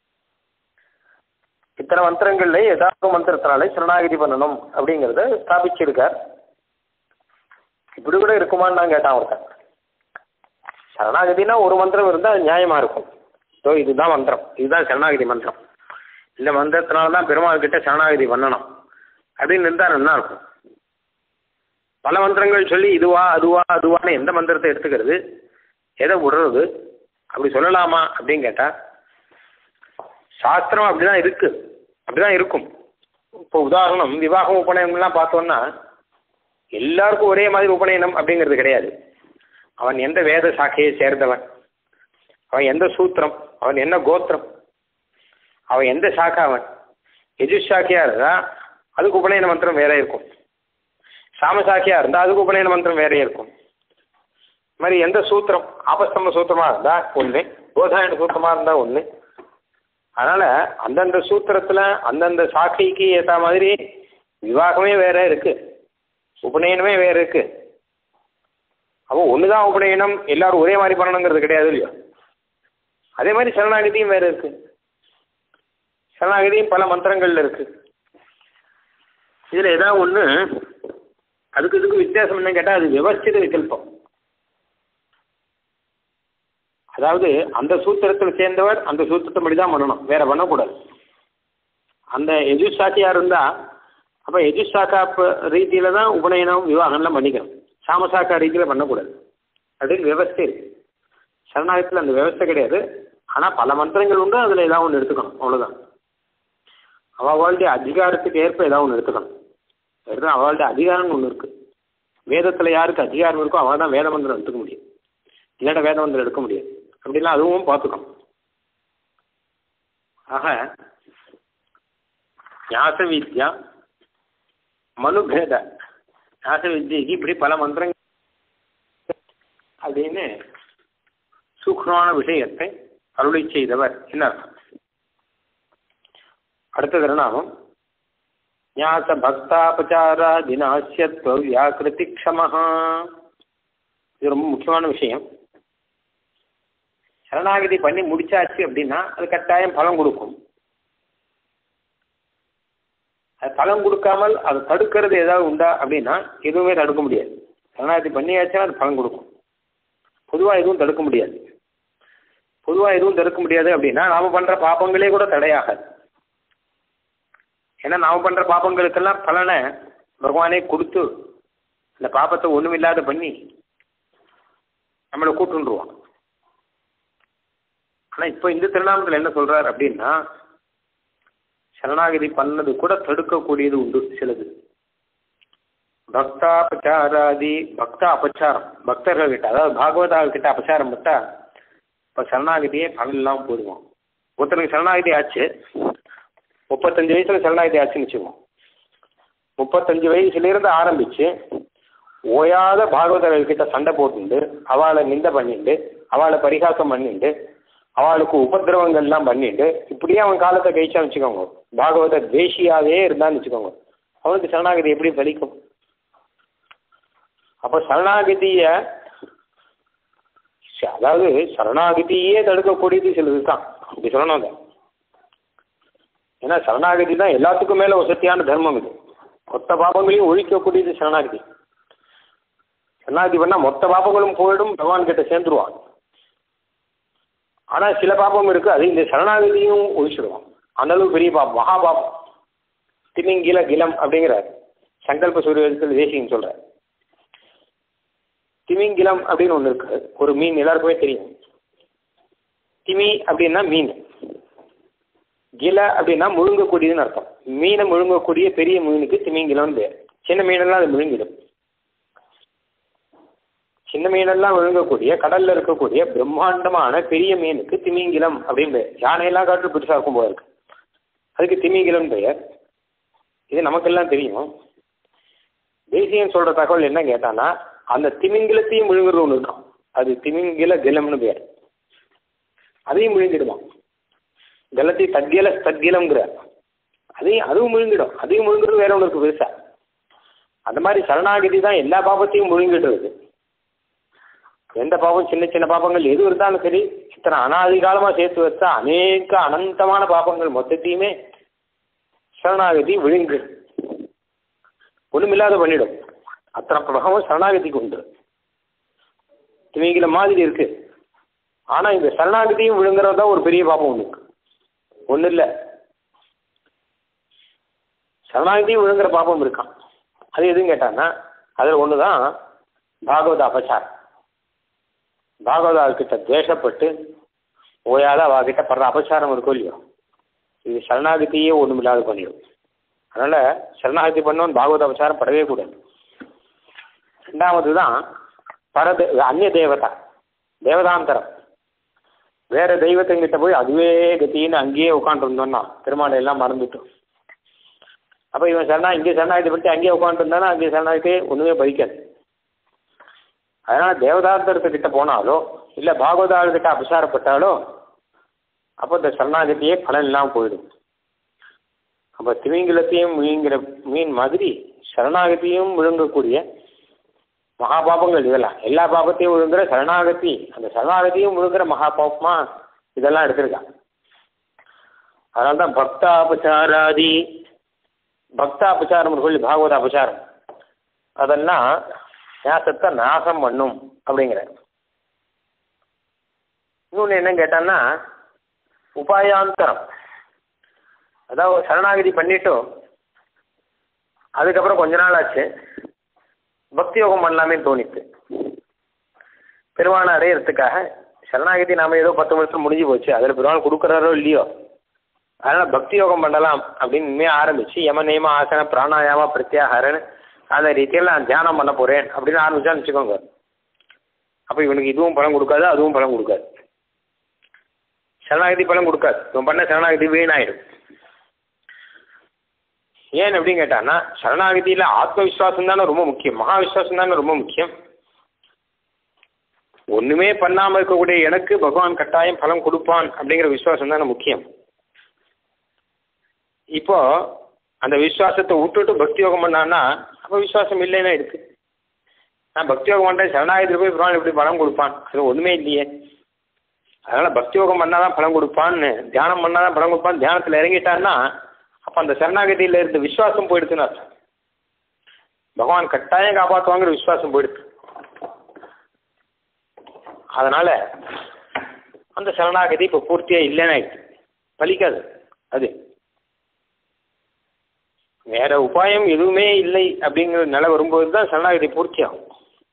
இத்தனை மந்திரங்கள்ல ஏதாவது மந்திரத்தினாலே சரணாகதி பண்ணணும் அப்படிங்கிறத ஸ்தாபிச்சிருக்கார் இப்படி கூட இருக்குமான்னு நான் கேட்டான் ஒருத்தன் சரணாகதினா ஒரு மந்திரம் இருந்தால் நியாயமா இருக்கும் ஸோ இதுதான் மந்திரம் இதுதான் சரணாகதி மந்திரம் இந்த மந்திரத்தினால தான் பெருமாள் கிட்ட சரணாகதி பண்ணணும் அப்படின்னு இருந்தால் நல்லா இருக்கும் பல மந்திரங்கள் சொல்லி இதுவா அதுவா அதுவான்னு எந்த மந்திரத்தை எடுத்துக்கிறது எதை விடுறது அப்படி சொல்லலாமா அப்படின்னு கேட்டால் சாஸ்திரம் அப்படிதான் இருக்கு அப்படிதான் இருக்கும் இப்போ உதாரணம் விவாகம் உபநயனம்லாம் பார்த்தோம்னா எல்லாருக்கும் ஒரே மாதிரி உபநயனம் அப்படிங்கிறது கிடையாது அவன் எந்த வேத சாக்கையை சேர்ந்தவன் அவன் எந்த சூத்திரம் அவன் என்ன கோத்திரம் அவன் எந்த சாக்கா அவன் எஜுஷாக்கியா இருந்தா அதுக்கு உபநயன மந்திரம் வேற இருக்கும் சாமசாக்கியா இருந்தா அதுக்கு உபநயன மந்திரம் வேற இருக்கும் இது மாதிரி எந்த சூத்திரம் ஆபஸ்தம்ப சூத்திரமா இருந்தா ஒன்று கோதாயன சூத்திரமா இருந்தா ஒன்று அதனால அந்தந்த சூத்திரத்துல அந்தந்த சாக்கைக்கு ஏற்ற மாதிரி விவாகமே வேற இருக்கு உபநயனமே வேற இருக்கு அப்போ ஒண்ணுதான் உபநயனம் எல்லாரும் ஒரே மாதிரி பண்ணணுங்கிறது கிடையாது இல்லையா அதே மாதிரி சரணாகதியும் வேற இருக்கு சரணாகதியும் பல மந்திரங்கள்ல இருக்கு இதுல ஏதாவது ஒண்ணு அதுக்கு இதுக்கு வித்தியாசம் என்னன்னு கேட்டா அது விவஸ்தித விகல்பம் அதாவது அந்த சூத்திரத்தில் சேர்ந்தவர் அந்த சூத்திரத்தை தான் பண்ணணும் வேற பண்ணக்கூடாது அந்த எஜுசாக்கியா இருந்தா அப்ப எஜுசாக்கா ரீதியில தான் உபநயனம் விவாகம்லாம் பண்ணிக்கணும் சாமசாக்கா ரீதியில பண்ணக்கூடாது அப்படின்னு விவஸ்தை இருக்கு சரணாகத்தில் அந்த விவஸ்தை கிடையாது ஆனா பல மந்திரங்கள் உண்டு அதுல ஏதாவது ஒன்று எடுத்துக்கணும் அவ்வளவுதான் அவளுடைய அதிகாரத்துக்கு ஏற்ப ஏதாவது ஒன்று எடுத்துக்கணும் வெறும் அவளுடைய அதிகாரம்னு ஒன்று இருக்கு வேதத்துல யாருக்கு அதிகாரம் இருக்கோ அவள் தான் வேத மந்திரம் எடுத்துக்க முடியும் இல்லாட்ட வேத மந்திரம் எடுக்க முடியாது அப்படிலாம் அதுவும் பார்த்துக்கணும் ஆக ஞாச வித்யா மனுபேத ஞாச வித்யக்கு இப்படி பல மந்திரங்கள் அப்படின்னு சூக்ஷ்மமான விஷயத்தை அருளை செய்தவர் என்ன அர்த்தம் அடுத்த திருநாமம் ஞாச பக்தாபச்சாரா தினாசியத்வ வியாக்கிருதி க்ஷமஹா இது ரொம்ப முக்கியமான விஷயம் சரணாகதி பண்ணி முடிச்சாச்சு அப்படின்னா அது கட்டாயம் பலம் கொடுக்கும் அது பலம் கொடுக்காமல் அதை தடுக்கிறது ஏதாவது உண்டா அப்படின்னா எதுவுமே தடுக்க முடியாது சரணாகதி பண்ணியாச்சுன்னா அது பலம் கொடுக்கும் பொதுவாக எதுவும் தடுக்க முடியாது பொதுவாக எதுவும் தடுக்க முடியாது அப்படின்னா நாம பண்ற பாப்பங்களே கூட தடையாகாது ஏன்னா நாம பண்ற பாப்பங்களுக்கெல்லாம் பலனை பகவானே கொடுத்து இந்த பாப்பத்தை ஒண்ணுமில்லாத பண்ணி நம்மளை கூட்டுருவான் ஆனா இப்போ இந்த திருநாமத்தில் என்ன சொல்றார் அப்படின்னா சரணாகதி பண்ணது கூட தடுக்கக்கூடியது உண்டு சிலது பக்தாபச்சாராதி பக்த அபச்சாரம் பக்தர்கள் கிட்ட அதாவது பாகவதால் கிட்ட அபச்சாரம் பட்டா இப்போ சரணாகதியே பலன் இல்லாமல் போயிடுவோம் ஒருத்தனுக்கு சரணாகதி ஆச்சு முப்பத்தஞ்சு வயசுல சரணாகதி ஆச்சுன்னு வச்சுக்குவோம் முப்பத்தஞ்சு வயசுலேருந்து ஆரம்பிச்சு ஓயாத பாகவதர்கள் கிட்ட சண்டை போட்டுண்டு அவளை நிந்த பண்ணிட்டு அவளை பரிகாசம் பண்ணிட்டு அவளுக்கு உபதிரவங்கள்லாம் பண்ணிட்டு இப்படியே அவன் காலத்தை கழிச்சான்னு வச்சுக்கோங்க பாகவத தேசியாவே இருந்தான்னு வச்சுக்கோங்க அவனுக்கு சரணாகதி எப்படி பலிக்கும் அப்போ சரணாகதிய அதாவது சரணாகதியே தடுக்கக்கூடியது சிலது தான் அப்படி சொல்லணும் அதை ஏன்னா சரணாகதி தான் எல்லாத்துக்கும் மேல வசதியான தர்மம் இது மொத்த பாபங்களையும் ஒழிக்கக்கூடியது சரணாகதி சரணாகதி பண்ணா மொத்த பாபங்களும் போயிடும் பகவான் கிட்ட சேர்ந்துருவான் ஆனா சில பாபம் இருக்கு அது இந்த சரணாகதியும் ஒழிச்சிடுவான் அந்த அளவுக்கு பெரிய பாபம் மகாபாபம் திமிங்கில கிலம் அப்படிங்கிறார் சங்கல்ப சூரியத்தில் தேசியம் சொல்றார் திமிங்கிலம் அப்படின்னு ஒன்று இருக்கு ஒரு மீன் எல்லாருக்குமே தெரியும் திமி அப்படின்னா மீன் கில அப்படின்னா முழுங்கக்கூடியதுன்னு அர்த்தம் மீனை முழுங்கக்கூடிய பெரிய மீனுக்கு திமிங்கிலம்னு பேர் சின்ன மீனெல்லாம் அது முழுங்கிடும் சின்ன மீனெல்லாம் விழுங்கக்கூடிய கடல்ல இருக்கக்கூடிய பிரம்மாண்டமான பெரிய மீனுக்கு திமிங்கிலம் அப்படின்னு பெயர் யானையெல்லாம் காட்டு பெருசாக இருக்கும் போல இருக்கு அதுக்கு திமிங்கிலம் பெயர் இது நமக்கெல்லாம் தெரியும் தேசியம் சொல்ற தகவல் என்ன கேட்டானா அந்த திமிங்கிலத்தையும் விழுங்குறது ஒன்று இருக்கும் அது திமிங்கில கிலம்னு பேர் அதையும் விழுங்கிடுவான் கலத்தை தத்கில தத்கிலம்ங்கிற அதையும் அதுவும் விழுங்கிடும் அதையும் விழுங்குறது வேற ஒன்று இருக்கு பெருசா அந்த மாதிரி சரணாகதி தான் எல்லா பாபத்தையும் முழுங்கிடுறது எந்த பாபம் சின்ன சின்ன பாபங்கள் எது இருந்தாலும் சரி இத்தனை அனாதி காலமா சேர்த்து வச்சா அநேக அனந்தமான பாபங்கள் மொத்தத்தையுமே சரணாகதி விழுங்கு ஒண்ணுமில்லாத பண்ணிடும் அத்தனை பிரபகம் சரணாகதிக்கு உண்டு திமிங்கில மாதிரி இருக்கு ஆனா இந்த சரணாகதியும் விழுங்குறது தான் ஒரு பெரிய பாபம் ஒண்ணு ஒண்ணு இல்ல சரணாகதியும் விழுங்குற பாபம் இருக்கான் அது எதுவும் கேட்டான்னா அதுல ஒண்ணுதான் பாகவத அபச்சாரம் பாகவதாவுக்கிட்ட துவேஷப்பட்டு ஓயாத அவகிட்ட படுற அபச்சாரம் இருக்கும் இல்லையோ இது சரணாகதியே ஒண்ணுமில்லாத பண்ணிடும் அதனால சரணாகதி பண்ணவன் பாகவத அபச்சாரம் படவே கூடாது ரெண்டாவது தான் பரத அந்நிய தேவதா தேவதாந்தரம் வேற தெய்வத்துங்கிட்ட போய் அதுவே கத்தின்னு அங்கேயே உட்காந்துருந்தோம்னா திருமாலை எல்லாம் மறந்துட்டோம் அப்போ இவன் சரணா இங்கே சரணாகதி பண்ணிட்டு அங்கேயே உட்காந்துருந்தானா அங்கேயே சரணாகதி ஒன்றுமே பறிக்காது அதனால தேவதாந்தரத்துக்கிட்ட போனாலோ இல்லை பாகவதார்கிட்ட அபசாரப்பட்டாலோ அப்போ இந்த சரணாகதியே பலன் இல்லாமல் போயிடும் அப்போ திமிங்கிலத்தையும் மீன்கிற மீன் மாதிரி சரணாகதியும் விழுங்கக்கூடிய மகாபாபங்கள் இதெல்லாம் எல்லா பாபத்தையும் விழுங்குற சரணாகதி அந்த சரணாகதியும் விழுங்குற மகா பாபமா இதெல்லாம் எடுத்திருக்காங்க அதனால தான் பக்தாபசாராதி பக்தாபசாரம் சொல்லி பாகவத அபசாரம் அதெல்லாம் ஞாசத்தை நாசம் பண்ணும் அப்படிங்கிற இன்னொன்று என்ன கேட்டான்னா உபாயாந்தரம் அதாவது சரணாகதி பண்ணிட்டோம் அதுக்கப்புறம் கொஞ்ச நாள் ஆச்சு பக்தி யோகம் பண்ணலாமே தோணித்து பெருமானை அடையிறதுக்காக சரணாகதி நாம ஏதோ பத்து வருஷம் முடிஞ்சு போச்சு அதில் பெருமாள் கொடுக்குறாரோ இல்லையோ அதனால பக்தி யோகம் பண்ணலாம் அப்படின்னு இனிமேல் ஆரம்பிச்சு யம நியம ஆசன பிராணாயாம பிரத்யாகாரன் அந்த ரீதியில் நான் தியானம் பண்ண போறேன் அப்படின்னு ஆரம்பிச்சான்னு வச்சுக்கோங்க அப்போ இவனுக்கு இதுவும் பலம் கொடுக்காது அதுவும் பலம் கொடுக்காது சரணாகதி பலம் கொடுக்காது இவன் பண்ண சரணாகதி வீணாயிடும் ஏன் அப்படின்னு கேட்டான்னா சரணாகதியில் ஆத்ம விசுவாசம் தானே ரொம்ப முக்கியம் மகா விசுவாசம் தானே ரொம்ப முக்கியம் ஒண்ணுமே பண்ணாம இருக்கக்கூடிய எனக்கு பகவான் கட்டாயம் பலம் கொடுப்பான் அப்படிங்கிற விசுவாசம் தானே முக்கியம் இப்போ அந்த விசுவாசத்தை விட்டுட்டு பக்தி யோகம் பண்ணான்னா அப்போ விசுவாசம் இல்லைன்னா இருக்கு நான் பக்தி யோகம் பண்ணுறேன் சரணாகத்தில் போய் பகவான் எப்படி பலம் கொடுப்பான் அது ஒன்றுமே இல்லையே அதனால பக்தி யோகம் பண்ணாதான் பலம் கொடுப்பான்னு தியானம் பண்ணாதான் பலம் கொடுப்பான் தியானத்தில் இறங்கிட்டான்னா அப்போ அந்த சரணாகதியில் இருந்த விசுவாசம் போயிடுச்சுன்னு அர்த்தம் பகவான் கட்டாயம் காப்பாற்றுவாங்கிற விசுவாசம் போயிடுச்சு அதனால அந்த சரணாகதி இப்போ பூர்த்தியாக இல்லைன்னு ஆயிடுச்சு பலிக்காது அது வேற உபாயம் எதுவுமே இல்லை அப்படிங்கிற நிலை வரும்போது தான் சரணாகதி பூர்த்தி ஆகும்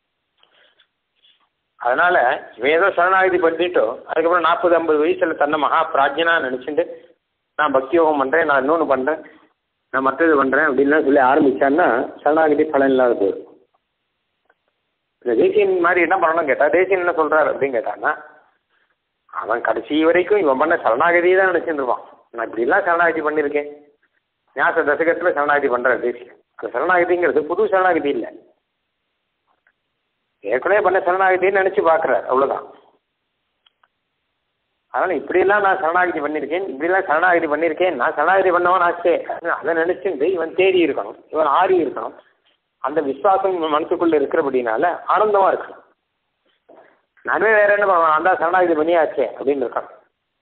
அதனால இவன் ஏதோ சரணாகதி பண்ணிட்டோ அதுக்கப்புறம் நாற்பது ஐம்பது வயசுல தன்னை மகா பிராஜ்யனா நினைச்சிட்டு நான் பக்தி யோகம் பண்றேன் நான் இன்னொன்று பண்றேன் நான் மற்றது பண்றேன் அப்படின்லாம் சொல்லி ஆரம்பிச்சான்னா சரணாகதி பலன் இல்லாத போயிடும் இந்த தேசியன் மாதிரி என்ன பண்ணணும் கேட்டா தேசியன் என்ன சொல்றாரு அப்படின்னு கேட்டான்னா அவன் கடைசி வரைக்கும் இவன் பண்ண சரணாகதியை தான் நினைச்சிட்டு இருப்பான் நான் இப்படிலாம் சரணாகதி பண்ணியிருக்கேன் ஞாச தசகத்தில் சரணாகதி பண்ணுறாரு தேசியம் அந்த சரணாகதிங்கிறது புது சரணாகதி இல்லை ஏற்கனவே பண்ண சரணாகதின்னு நினச்சி பார்க்குறாரு அவ்வளோதான் அதனால் இப்படியெல்லாம் நான் சரணாகதி பண்ணியிருக்கேன் இப்படிலாம் சரணாகதி பண்ணியிருக்கேன் நான் சரணாகதி பண்ணவன் ஆச்சே அதை நினச்சிட்டு இவன் தேடி இருக்கணும் இவன் ஆறி இருக்கணும் அந்த விசுவாசம் இவன் மனசுக்குள்ளே இருக்கிறபடினால ஆனந்தமாக இருக்கணும் நானே வேற என்ன பண்ணுவேன் நான் தான் சரணாகதி பண்ணியாச்சே அப்படின்னு இருக்கான்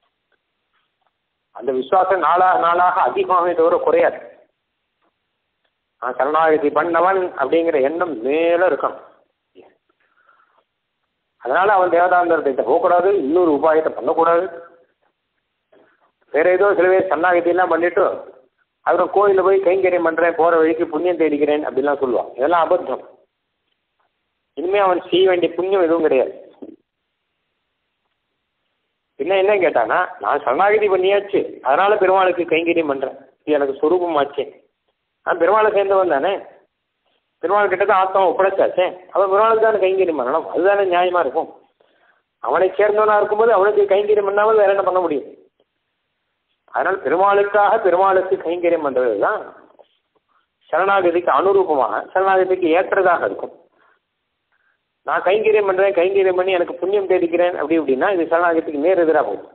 அந்த விசுவாசம் நாளாக நாளாக அதிகமாகவே தவிர குறையாது நான் சரணாகதி பண்ணவன் அப்படிங்கிற எண்ணம் மேல இருக்கணும் அதனால அவன் தேவதாந்தரத்தை போகக்கூடாது இன்னொரு உபாயத்தை பண்ணக்கூடாது வேற ஏதோ சில பேர் சரணாகதி எல்லாம் பண்ணிட்டு அப்புறம் கோயிலில் போய் கைங்கரியம் பண்றேன் போற வழிக்கு புண்ணியம் தேடிக்கிறேன் அப்படிலாம் சொல்லுவான் இதெல்லாம் அபத்தம் இனிமே அவன் செய்ய வேண்டிய புண்ணியம் எதுவும் கிடையாது என்ன என்ன கேட்டானா நான் சரணாகதி பண்ணியாச்சு அதனால பெருமாளுக்கு கைங்கரியம் பண்றேன் இது எனக்கு சொரூபமாச்சே நான் பெருமாளை சேர்ந்தவன் தானே பெருமாள் கிட்ட தான் ஆத்மா ஒப்படைச்சாச்சே அவன் பெருமாளுக்கு தானே கைங்கரியம் பண்ணணும் அதுதானே நியாயமா இருக்கும் அவனை சேர்ந்தவனா இருக்கும்போது அவனுக்கு கைங்கரியம் பண்ணாமல் வேற என்ன பண்ண முடியும் அதனால் பெருமாளுக்காக பெருமாளுக்கு கைங்கரியம் பண்றது தான் சரணாகதிக்கு அனுரூபமாக சரணாகதிக்கு ஏற்றதாக இருக்கும் நான் கைங்கரியம் பண்றேன் கைங்கரியம் பண்ணி எனக்கு புண்ணியம் தேடிக்கிறேன் அப்படி இப்படின்னா இது சரணாகத்துக்கு நேர் எதிராக போகும்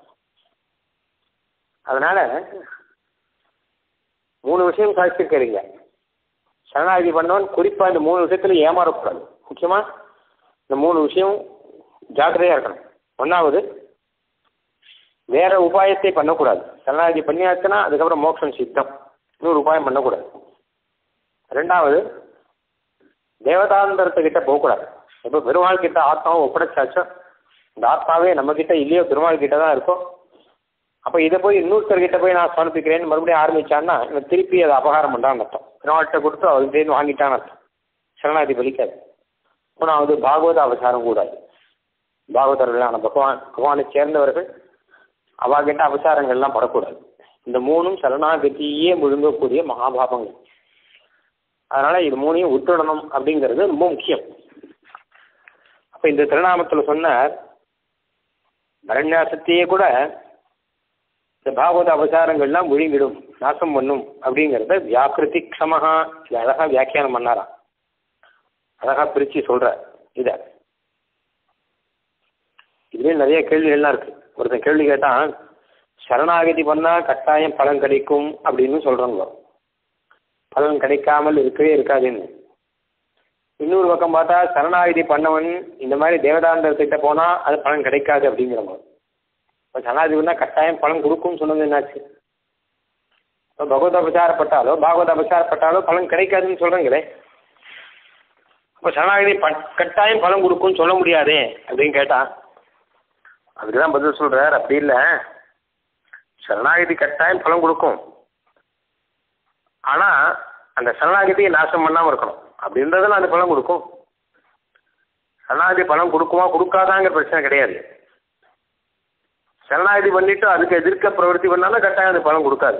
அதனால மூணு விஷயம் சாதிச்சிருக்கிறீங்க சரணாகதி பண்ணவன் குறிப்பாக இந்த மூணு விஷயத்துல ஏமாறக்கூடாது முக்கியமாக இந்த மூணு விஷயம் ஜாக்கிரதையாக இருக்கணும் ஒன்றாவது வேற உபாயத்தை பண்ணக்கூடாது சரணாகதி பண்ணியாச்சுன்னா அதுக்கப்புறம் மோட்சம் சித்தம் இன்னொரு உபாயம் பண்ணக்கூடாது ரெண்டாவது தேவதாந்தரத்துக்கிட்ட போகக்கூடாது இப்போ பெருமாள் கிட்ட ஆத்மாவை ஒப்படைச்சாச்சோ இந்த ஆத்மாவே நம்ம கிட்ட இல்லையோ பெருமாள் கிட்ட தான் இருக்கும் அப்போ இதை போய் இன்னொருத்தர்கிட்ட போய் நான் சமர்ப்பிக்கிறேன்னு மறுபடியும் ஆரம்பிச்சான்னா இவன் திருப்பி அதை அபகாரம் பண்ணுறான்னு அர்த்தம் பெருமாள்கிட்ட கொடுத்து அவர்கிட்ட வாங்கிட்டான்னு அர்த்தம் சரணாதி பலிக்காது மூணாவது பாகவத அபசாரம் கூடாது பாகவதர்களான பகவான் பகவானை சேர்ந்தவர்கள் அவாகிட்ட அபசாரங்கள்லாம் படக்கூடாது இந்த மூணும் சரணாகதியே முழுங்கக்கூடிய மகாபாபங்கள் அதனால இது மூணையும் விட்டுடணும் அப்படிங்கிறது ரொம்ப முக்கியம் அப்ப இந்த திருநாமத்தில் சொன்ன பரண்யாசத்தையே கூட இந்த பாகவத அவசாரங்கள்லாம் முழுங்கிடும் நாசம் பண்ணும் அப்படிங்கிறத வியாக்கிருதி க்ஷமஹா இது அழகா வியாக்கியானம் பண்ணாராம் அழகா பிரிச்சு சொல்ற இத இதுலேயே நிறைய கேள்விகள்லாம் இருக்கு ஒருத்தன் கேள்வி கேட்டான் சரணாகதி பண்ணா கட்டாயம் பலன் கிடைக்கும் அப்படின்னு சொல்றாங்க பலன் கிடைக்காமல் இருக்கவே இருக்காதுன்னு இன்னொரு பக்கம் பார்த்தா சரணாகதி பண்ணவன் இந்த மாதிரி தேவதாந்தர்கிட்ட போனா அது பலன் கிடைக்காது அப்படிங்கிறவங்க இப்போ சரணாகதி பண்ணா கட்டாயம் பலன் கொடுக்கும்னு சொன்னது என்னாச்சு இப்போ பகவத் அபசாரப்பட்டாலோ பாகவத அபசாரப்பட்டாலோ பலன் கிடைக்காதுன்னு சொல்றீங்களே இப்போ சரணாகதி ப கட்டாயம் பலன் கொடுக்கும்னு சொல்ல முடியாதே அப்படின்னு கேட்டான் அதுக்கு தான் பதில் சொல்றார் அப்படி இல்லை சரணாகதி கட்டாயம் பலன் கொடுக்கும் ஆனா அந்த சரணாகதியை நாசம் பண்ணாம இருக்கணும் அப்படின்றதுல அந்த பலன் கொடுக்கும் சரணாகதி பலன் கொடுக்குமா கொடுக்காதாங்கிற பிரச்சனை கிடையாது சரணாகதி பண்ணிட்டு அதுக்கு எதிர்க்க பிரவருத்தி பண்ணாலும் கட்டாயம் அது பலன் கொடுக்காது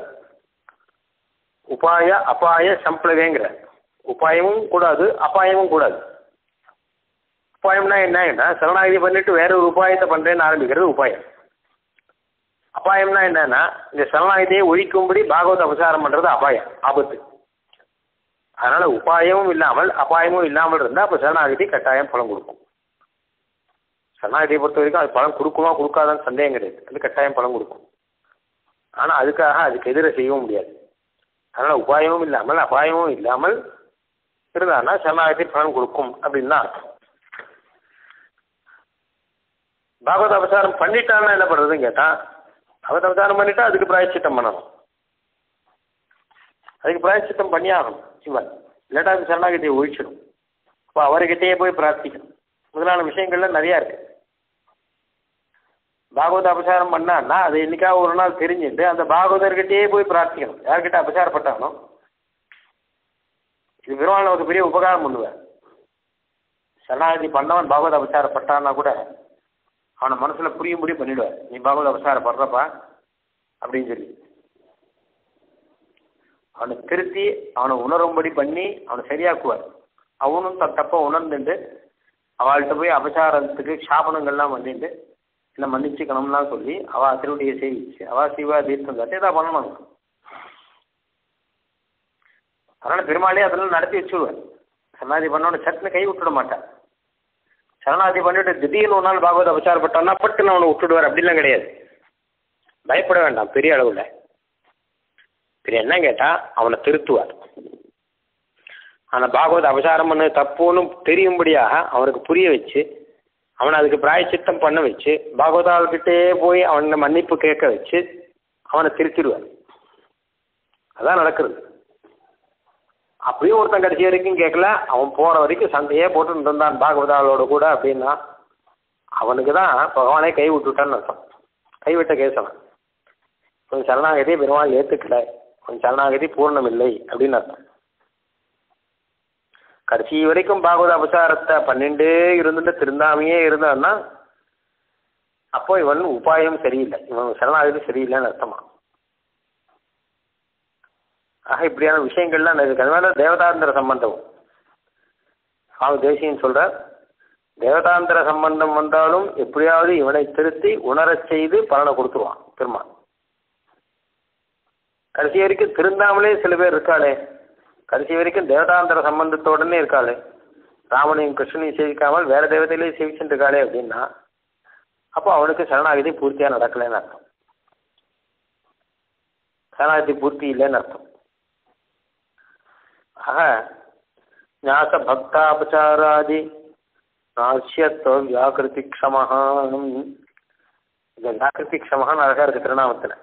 உபாய அபாய சம்பளவேங்கிற உபாயமும் கூடாது அபாயமும் கூடாது உபாயம்னா என்னன்னா சரணாகதி பண்ணிட்டு வேற ஒரு உபாயத்தை பண்றேன்னு ஆரம்பிக்கிறது உபாயம் அபாயம்னா என்னன்னா இந்த சரணாகதியை ஒழிக்கும்படி பாகவத அபசாரம் பண்றது அபாயம் ஆபத்து அதனால உபாயமும் இல்லாமல் அபாயமும் இல்லாமல் இருந்தால் அப்போ சரணாகதி கட்டாயம் பலன் கொடுக்கும் சரணாகதியை பொறுத்த வரைக்கும் அது பலன் கொடுக்குமா கொடுக்காதான்னு சந்தேகம் கிடையாது அது கட்டாயம் பலன் கொடுக்கும் ஆனால் அதுக்காக அதுக்கு எதிர செய்யவும் முடியாது அதனால உபாயமும் இல்லாமல் அபாயமும் இல்லாமல் இருந்தான்னா சரணாகதி பலன் கொடுக்கும் அப்படின்னு தான் அர்த்தம் பாகவத அபசாரம் பண்ணிட்டான்னா என்ன பண்ணுறதுன்னு கேட்டால் பகவத் அவதாரம் பண்ணிட்டா அதுக்கு பிராயச்சித்தம் பண்ணணும் அதுக்கு பிராயச்சித்தம் பண்ணி ஆகணும் சிவன் இல்லாட்டா அது சரணாகதியை ஒழிச்சிடும் அப்போ அவர்கிட்டயே போய் பிரார்த்திக்கணும் முதலான விஷயங்கள்ல நிறையா இருக்கு பாகவத அபசாரம் பண்ணான்னா அது என்னைக்காவது ஒரு நாள் தெரிஞ்சுட்டு அந்த பாகவதர்கிட்டயே போய் பிரார்த்திக்கணும் யார்கிட்ட அபசாரப்பட்டானோ இது பெருமாள் நமக்கு பெரிய உபகாரம் பண்ணுவேன் சரணாகதி பண்ணவன் பாகவத அபசாரப்பட்டான்னா கூட அவனை மனசுல புரியும்படி பண்ணிடுவார் நீ பாகவத அவசாரப்படுறப்பா அப்படின்னு சொல்லி அவனை திருத்தி அவனை உணரும்படி பண்ணி அவனை சரியாக்குவார் அவனும் தன் தப்ப உணர்ந்துட்டு அவள்கிட்ட போய் அபசாரத்துக்கு சாபனங்கள்லாம் பண்ணிட்டு என்ன மன்னிச்சுக்கணும்லாம் சொல்லி அவ திருவடியை சேவிச்சு அவ சிவா தீர்த்தம் காட்டி இதான் பண்ணணும் அதனால பெருமாளே அதெல்லாம் நடத்தி வச்சுடுவார் சமாதி பண்ணோட சட்டுன்னு கை விட்டுட மாட்டார் சரணாதி பண்ணிட்டு திடீர்னு ஒரு நாள் பாகவத அபச்சாரப்பட்டான்னா பட்டுன்னு அவனை விட்டுடுவார் அப்படிலாம் கிடையாது பயப்பட வேண்டாம் பெரிய அளவில் பெரிய என்ன கேட்டால் அவனை திருத்துவார் ஆனால் பாகவத அபசாரம் பண்ண தப்புன்னு தெரியும்படியாக அவனுக்கு புரிய வச்சு அவனை அதுக்கு பிராயச்சித்தம் பண்ண வச்சு பாகவதாள்கிட்டே போய் அவனை மன்னிப்பு கேட்க வச்சு அவனை திருத்திடுவார் அதான் நடக்கிறது அப்படியும் ஒருத்தன் கடைசி வரைக்கும் கேட்கல அவன் போகிற வரைக்கும் சண்டையே போட்டு இருந்தான் பாகவதாளோட கூட அப்படின்னா அவனுக்கு தான் பகவானே கை விட்டுட்டான்னு அர்த்தம் கைவிட்ட கேசவன் கொஞ்சம் சரணாகதி பெருமாள் ஏற்றுக்கல கொஞ்சம் சரணாகதி பூர்ணம் இல்லை அப்படின்னு அர்த்தம் கடைசி வரைக்கும் பாகவத அபசாரத்தை பன்னெண்டே இருந்துட்டு திருந்தாமையே இருந்தான்னா அப்போ இவன் உபாயம் சரியில்லை இவன் சரணாகதி சரியில்லைன்னு அர்த்தமா ஆக இப்படியான விஷயங்கள்லாம் இருக்கு அதனால தேவதாந்திர சம்பந்தம் சுவாமி தேசியன் சொல்ற தேவதாந்திர சம்பந்தம் வந்தாலும் எப்படியாவது இவனை திருத்தி உணரச் செய்து பலனை கொடுத்துருவான் பெருமான் கடைசி வரைக்கும் திருந்தாமலே சில பேர் இருக்காளே கடைசி வரைக்கும் தேவதாந்திர சம்பந்தத்தோடனே இருக்காளே ராமனையும் கிருஷ்ணனையும் சேவிக்காமல் வேற தேவதையிலேயே சேவிச்சுட்டு இருக்காளே அப்படின்னா அப்போ அவனுக்கு சரணாகதி பூர்த்தியா நடக்கலைன்னு அர்த்தம் சரணாகதி பூர்த்தி இல்லைன்னு அர்த்தம் ஆக ஞாச பக்தாபச்சாராதி நாசியத்துவ வியாக்கிருதி க்ஷமஹானம் இந்த வியாக்கிருதி க்ஷமஹான்னு அழகா இருக்கு திருநாமத்தில்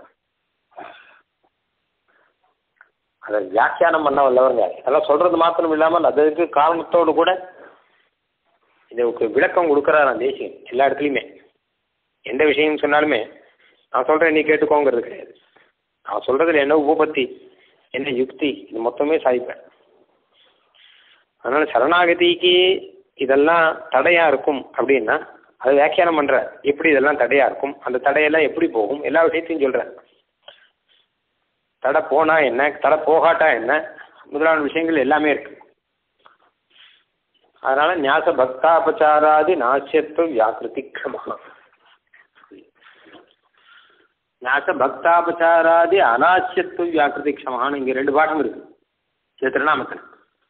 அதை வியாக்கியானம் பண்ண வல்லவருங்க அதெல்லாம் சொல்றது மாத்திரம் இல்லாமல் அதுக்கு காரணத்தோடு கூட இதுக்கு விளக்கம் கொடுக்குறாராம் தேசியம் எல்லா இடத்துலையுமே எந்த விஷயம் சொன்னாலுமே நான் சொல்கிறேன் நீ கேட்டுக்கோங்கிறது கிடையாது நான் சொல்கிறதுல என்ன உபபத்தி என்ன யுக்தி இது மொத்தமே சாதிப்பேன் அதனால் சரணாகதிக்கு இதெல்லாம் தடையாக இருக்கும் அப்படின்னா அது வியாக்கியானம் பண்ணுற எப்படி இதெல்லாம் தடையாக இருக்கும் அந்த தடையெல்லாம் எப்படி போகும் எல்லா விஷயத்தையும் சொல்கிறேன் தடை போனால் என்ன தடை போகாட்டா என்ன முதலான விஷயங்கள் எல்லாமே இருக்கு அதனால ஞாச பக்தாபச்சாராதி நாசியத்துவ வியாக்கிருதி கிரமம் ஞாச பக்தாபச்சாராதி அநாசியத்துவ வியாக்கிருதி க்ஷமான்னு இங்கே ரெண்டு பாடம் இருக்கு இந்த திருநாமத்தில்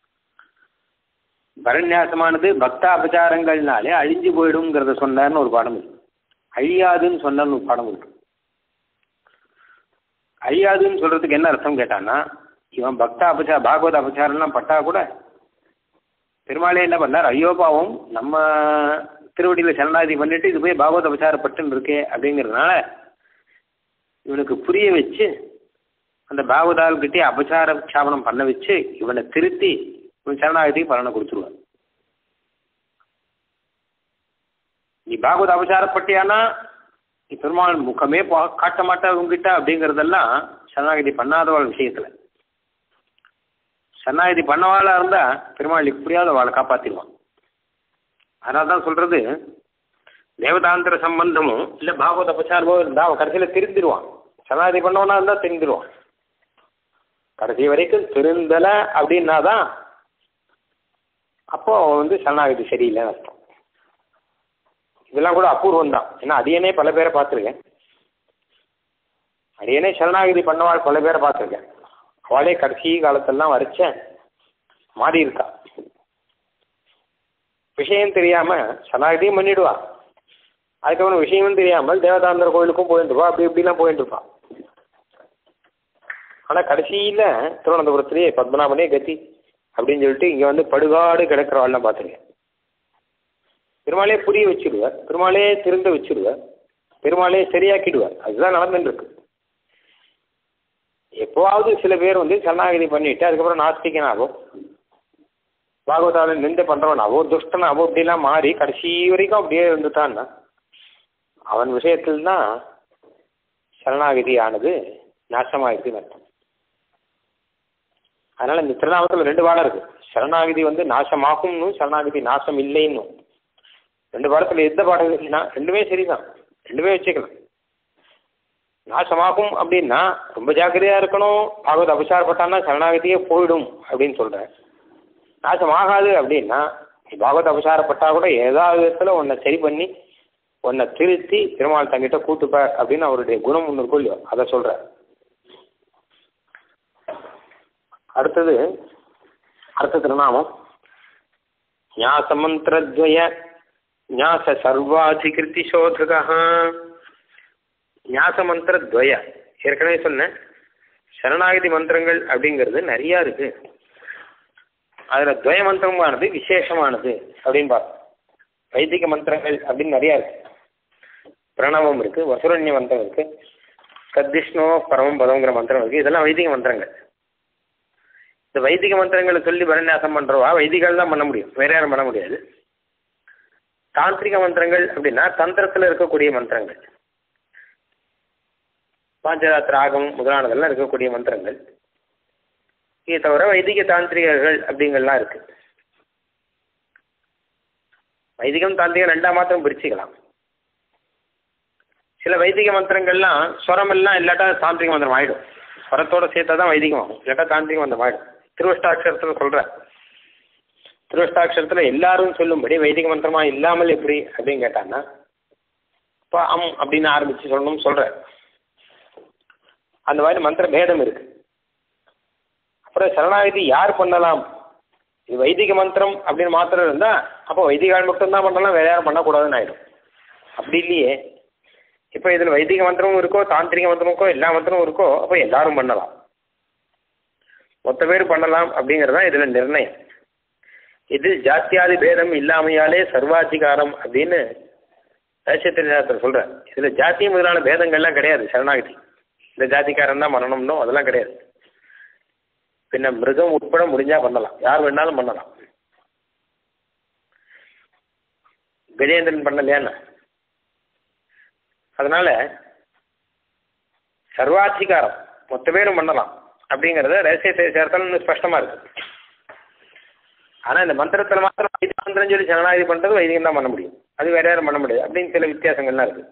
பரநியாசமானது பக்தாபச்சாரங்கள்னாலே அழிஞ்சு போயிடுங்கிறத சொன்னார்னு ஒரு பாடம் இருக்கு அழியாதுன்னு சொன்னார்னு ஒரு பாடம் இருக்கு அழியாதுன்னு சொல்றதுக்கு என்ன அர்த்தம் கேட்டான்னா இவன் பக்தா அபச்சார பாகவத அபச்சாரம்லாம் பட்டா கூட பெருமாளே என்ன பண்ணார் ஐயோ பாவம் நம்ம திருவடியில் சரணாதி பண்ணிட்டு இது போய் பாகவத அபச்சாரப்பட்டுன்னு இருக்கே அப்படிங்கிறதுனால இவனுக்கு புரிய வச்சு அந்த பாகவதால்கிட்டே அபச்சார சாபனம் பண்ண வச்சு இவனை திருத்தி இவன் சரணாகதிக்கு பலனை கொடுத்துருவான் நீ பாகவத அபச்சாரப்பட்டியானா நீ பெருமாள் முகமே பா காட்ட மாட்டா உங்ககிட்ட அப்படிங்கிறதெல்லாம் சரணாகதி பண்ணாதவாள் விஷயத்துல சரணாகதி பண்ணவாளா இருந்தா பெருமாள் எப்படியாவது அவளை காப்பாத்திடுவான் அதனால தான் சொல்றது தேவதாந்திர சம்பந்தமும் இல்லை பாகவத அபச்சாரமோ இருந்தால் அவன் கடைசியில் திருந்திடுவான் சரணாகதி பண்ணவனா இருந்தால் திருந்திடுவான் கடைசி வரைக்கும் திருந்தலை அப்படின்னா தான் அப்போ அவன் வந்து சரணாகதி சரியில்லைன்னு அர்த்தம் இதெல்லாம் கூட அபூர்வம் தான் ஏன்னா அடியனே பல பேரை பார்த்துருக்கேன் அடியனே சரணாகதி பண்ணவாள் பல பேரை பார்த்துருக்கேன் அவளே கடைசி காலத்தெல்லாம் வரைச்சேன் மாறி இருக்கா விஷயம் தெரியாம சரணாகதியும் பண்ணிடுவா அதுக்கப்புறம் விஷயமும் தெரியாமல் தேவதாந்தர கோயிலுக்கும் போயிட்டு இருப்பா அப்படி இப்படிலாம் போயிட்டு இருப்பான் ஆனால் கடைசியில் திருவனந்தபுரத்துலேயே பத்மநாபனே கத்தி அப்படின்னு சொல்லிட்டு இங்கே வந்து படுகாடு கிடக்கிறவாள்லாம் பார்த்துருக்கேன் பெருமாளே புரிய வச்சிடுவார் பெருமாளே திருந்த வச்சிடுவார் பெருமாளே சரியாக்கிடுவார் அதுதான் நடந்துட்டு இருக்கு எப்போவாவது சில பேர் வந்து சரணாகதி பண்ணிட்டு அதுக்கப்புறம் நாஸ்திகனாவோ பாகவதாவில் நிந்த பண்றவனாவோ துஷ்டனாவோ இப்படிலாம் மாறி கடைசி வரைக்கும் அப்படியே இருந்துட்டான்னா அவன் விஷயத்தில் தான் சரணாகதி ஆனது நாசமாயிருக்குன்னு அர்த்தம் அதனால இந்த திருநாமத்தில் ரெண்டு பாடம் இருக்கு சரணாகதி வந்து நாசமாகும்னு சரணாகதி நாசம் இல்லைன்னு ரெண்டு பாடத்தில் எந்த பாடம் இல்லைன்னா ரெண்டுமே சரிதான் ரெண்டுமே வச்சுக்கலாம் நாசமாகும் அப்படின்னா ரொம்ப ஜாக்கிரதையா இருக்கணும் பாகவத அபசாரப்பட்டான்னா சரணாகதியே போயிடும் அப்படின்னு சொல்றேன் நாசமாகாது அப்படின்னா பாகவத அபசாரப்பட்டா கூட ஏதாவது விதத்துல உன்னை சரி பண்ணி உன்னை திருத்தி பெருமாள் தங்கிட்ட கூட்டுப்ப அப்படின்னு அவருடைய குணம் ஒன்று இருக்கும் இல்லையோ அதை சொல்ற அடுத்தது அடுத்த திருநாமம் ஞாசமந்திரத்வய ஞாச சர்வாதிகிருதி சோதகா ஞாச மந்திரத்வய ஏற்கனவே சொன்னேன் சரணாகதி மந்திரங்கள் அப்படிங்கிறது நிறையா இருக்கு அதில் துவய மந்திரமானது விசேஷமானது அப்படின்னு பார்த்தோம் வைதிக மந்திரங்கள் அப்படின்னு நிறையா இருக்கு பிரணவம் இருக்கு வசுரண்ய மந்திரம் இருக்கு கத்திஷ்ணோ பரமம் பதங்கிற மந்திரம் இருக்கு இதெல்லாம் வைதிக மந்திரங்கள் இந்த வைதிக மந்திரங்களை சொல்லி பரநியாசம் பண்றவா வைதிகள் தான் பண்ண முடியும் வேற யாரும் பண்ண முடியாது தாந்திரிக மந்திரங்கள் அப்படின்னா தந்திரத்தில் இருக்கக்கூடிய மந்திரங்கள் பாஞ்சராத்திர ஆகம் முதலானதெல்லாம் இருக்கக்கூடிய மந்திரங்கள் இதை தவிர வைதிக தாந்திரிகர்கள் அப்படிங்கலாம் இருக்கு வைதிகம் தாந்திரிகம் ரெண்டா மாத்திரம் பிரிச்சுக்கலாம் சில வைதிக மந்திரங்கள்லாம் ஸ்வரம் எல்லாம் இல்லாட்டா தாந்திரிக மந்திரம் ஆயிடும் ஸ்வரத்தோட சேர்த்தா தான் வைதிகம் ஆகும் இல்லாட்டா தாந்திரிக மந்திரம் ஆயிடும் திருவஷ்டாட்சரத்தில் சொல்கிறேன் திருவஷ்டாட்சரத்தில் எல்லாரும் சொல்லும்படி வைதிக மந்திரமா இல்லாமல் எப்படி அப்படின்னு கேட்டான்னா இப்போ அம் அப்படின்னு ஆரம்பிச்சு சொல்லணும்னு சொல்கிறேன் அந்த மாதிரி மந்திர பேதம் இருக்கு அப்புறம் சரணாகதி யார் பண்ணலாம் இது வைதிக மந்திரம் அப்படின்னு மாத்திரம் இருந்தால் அப்போ வைதிகால் மட்டும்தான் பண்ணலாம் வேற யாரும் பண்ணக்கூடாதுன்னு ஆயிடும் அப்படி இல்லையே இப்போ இதில் வைதிக மந்திரமும் இருக்கோ தாந்திரிக மந்திரமும் இருக்கோ எல்லா மந்திரமும் இருக்கோ அப்போ எல்லாரும் பண்ணலாம் மொத்த பேர் பண்ணலாம் அப்படிங்கிறது தான் இதில் நிர்ணயம் இதில் ஜாத்தியாதி பேதம் இல்லாமையாலே சர்வாதிகாரம் அப்படின்னு ரகசியத்தில் சொல்ற இதுல ஜாதி முதலான பேதங்கள்லாம் கிடையாது சரணாகதி இந்த ஜாதிக்காரன் தான் பண்ணணும்னோ அதெல்லாம் கிடையாது பின்ன மிருகம் உட்பட முடிஞ்சா பண்ணலாம் யார் வேணாலும் பண்ணலாம் கஜேந்திரன் பண்ணலையான்னு அதனால சர்வாதிகாரம் மொத்த பேரும் பண்ணலாம் அப்படிங்கறத ரகசியத்தை சேர்த்தாலும் இன்னும் ஸ்பஷ்டமா இருக்கு ஆனா இந்த மந்திரத்துல மாத்திரம் வைதிக மந்திரம் சொல்லி சரணாகதி பண்றது வைதிகம் தான் பண்ண முடியும் அது வேற யாரும் பண்ண முடியாது அப்படின்னு சில வித்தியாசங்கள்லாம் இருக்கு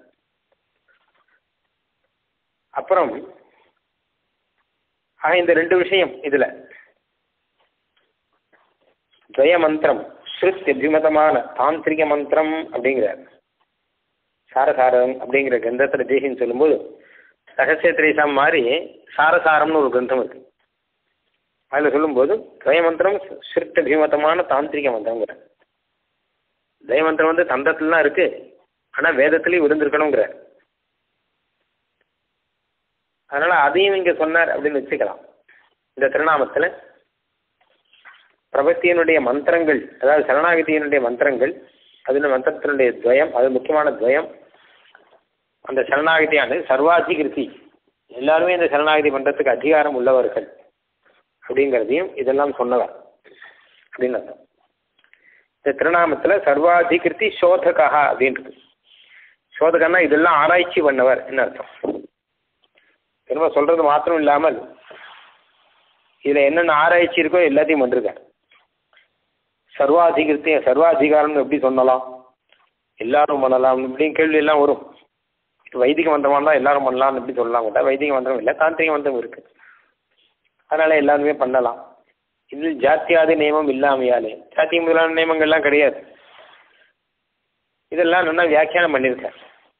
அப்புறம் ஆக இந்த ரெண்டு விஷயம் இதுல துவய மந்திரம் ஸ்ருத் அபிமதமான தாந்திரிக மந்திரம் அப்படிங்கிறார் சாரசாரம் அப்படிங்கிற கிரந்தத்துல தேசின்னு சொல்லும்போது ரகசிய திரேசம் மாதிரி சாரசாரம்னு ஒரு கிரந்தம் இருக்கு அதில் சொல்லும்போது துவயமந்திரம் ஸ்ருத் அபிமதமான தாந்திரிக மந்திரங்கிற துவயமந்திரம் வந்து தந்தத்துலாம் இருக்கு ஆனா வேதத்திலையும் இருந்திருக்கணுங்கிற அதனால அதையும் இங்க சொன்னார் அப்படின்னு வச்சுக்கலாம் இந்த திருநாமத்துல பிரபத்தியனுடைய மந்திரங்கள் அதாவது சரணாகதியினுடைய மந்திரங்கள் அதுல மந்திரத்தினுடைய துவயம் அது முக்கியமான துவயம் அந்த சரணாகதியானது சர்வாதிகிருதி எல்லாருமே இந்த சரணாகதி பண்றதுக்கு அதிகாரம் உள்ளவர்கள் அப்படிங்கிறதையும் இதெல்லாம் சொன்னவர் அப்படின்னு அர்த்தம் இந்த திருநாமத்துல சர்வாதிகிருதி சோதகா அப்படின்றது சோதகன்னா இதெல்லாம் ஆராய்ச்சி பண்ணவர் என்ன அர்த்தம் திரும்ப சொல்றது மாத்திரம் இல்லாமல் இதுல என்னென்ன ஆராய்ச்சி இருக்கோ எல்லாத்தையும் பண்ணிருக்காரு சர்வாதிகிருத்தி சர்வாதிகாரம்னு எப்படி சொல்லலாம் எல்லாரும் பண்ணலாம் இப்படின்னு கேள்வி எல்லாம் வரும் வைதிக மந்திரமா இருந்தா எல்லாரும் பண்ணலாம்னு எப்படி சொல்லலாம் கூட வைதிக மந்திரம் இல்லை தாந்திரிக மந்திரம் இருக்கு அதனால எல்லாருமே பண்ணலாம் இதில் ஜாத்தியாதி நியமம் இல்லாமையாலே ஜாத்தி முதலான நியமங்கள்லாம் கிடையாது இதெல்லாம் நல்லா வியாக்கியானம் பண்ணியிருக்கார்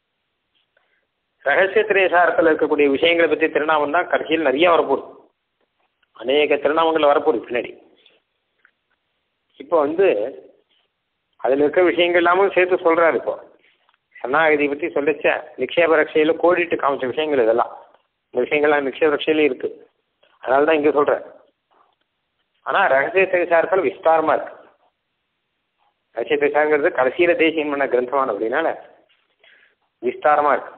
ரகசிய திரேசாரத்தில் இருக்கக்கூடிய விஷயங்களை பற்றி திருநாமம் தான் கடைசியில் நிறைய வரப்போகுது அநேக திருநாமங்கள் வரப்போகுது பின்னாடி இப்போ வந்து அதில் இருக்க விஷயங்கள் எல்லாமும் சேர்த்து சொல்கிறாரு இப்போ சரணாகதி பற்றி சொல்லிச்ச நிக்ஷேப ரக்ஷையில் கோடிட்டு காமிச்ச விஷயங்கள் இதெல்லாம் இந்த விஷயங்கள்லாம் நிக்ஷேப ரக்ஷையிலே இருக்குது அதனால தான் இங்கே சொல்கிறேன் ஆனால் ரகசிய திரைசாரத்தில் விஸ்தாரமாக இருக்கு ரகசிய திரைசாரங்கிறது கடைசியில் தேசியம் பண்ண கிரந்தமான அப்படின்னால விஸ்தாரமாக இருக்கு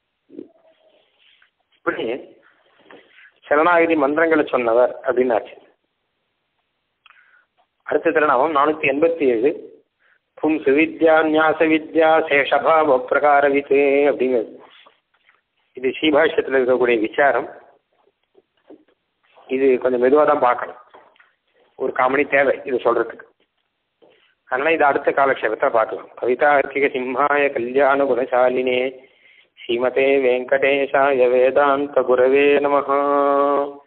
இப்படி சரணாகதி மந்திரங்களை சொன்னவர் அப்படின்னாச்சு அடுத்த திருநாமம் நானூற்றி எண்பத்தி ஏழு பும்சு வித்யா நியாச வித்யா சேஷபாவ பிரகாரவித்து அப்படிங்கிறது இது ஸ்ரீபாஷ்யத்தில் இருக்கக்கூடிய விசாரம் இது கொஞ்சம் மெதுவாக தான் பார்க்கணும் ஒரு காமெடி தேவை இது சொல்றதுக்கு அதனால இது அடுத்த காலக்ஷேபத்தை பார்க்கலாம் கவிதார்க்கிக சிம்ஹாய கல்யாண குணசாலினே ஸ்ரீமதே வெங்கடேஷாய வேதாந்த குரவே நமஹா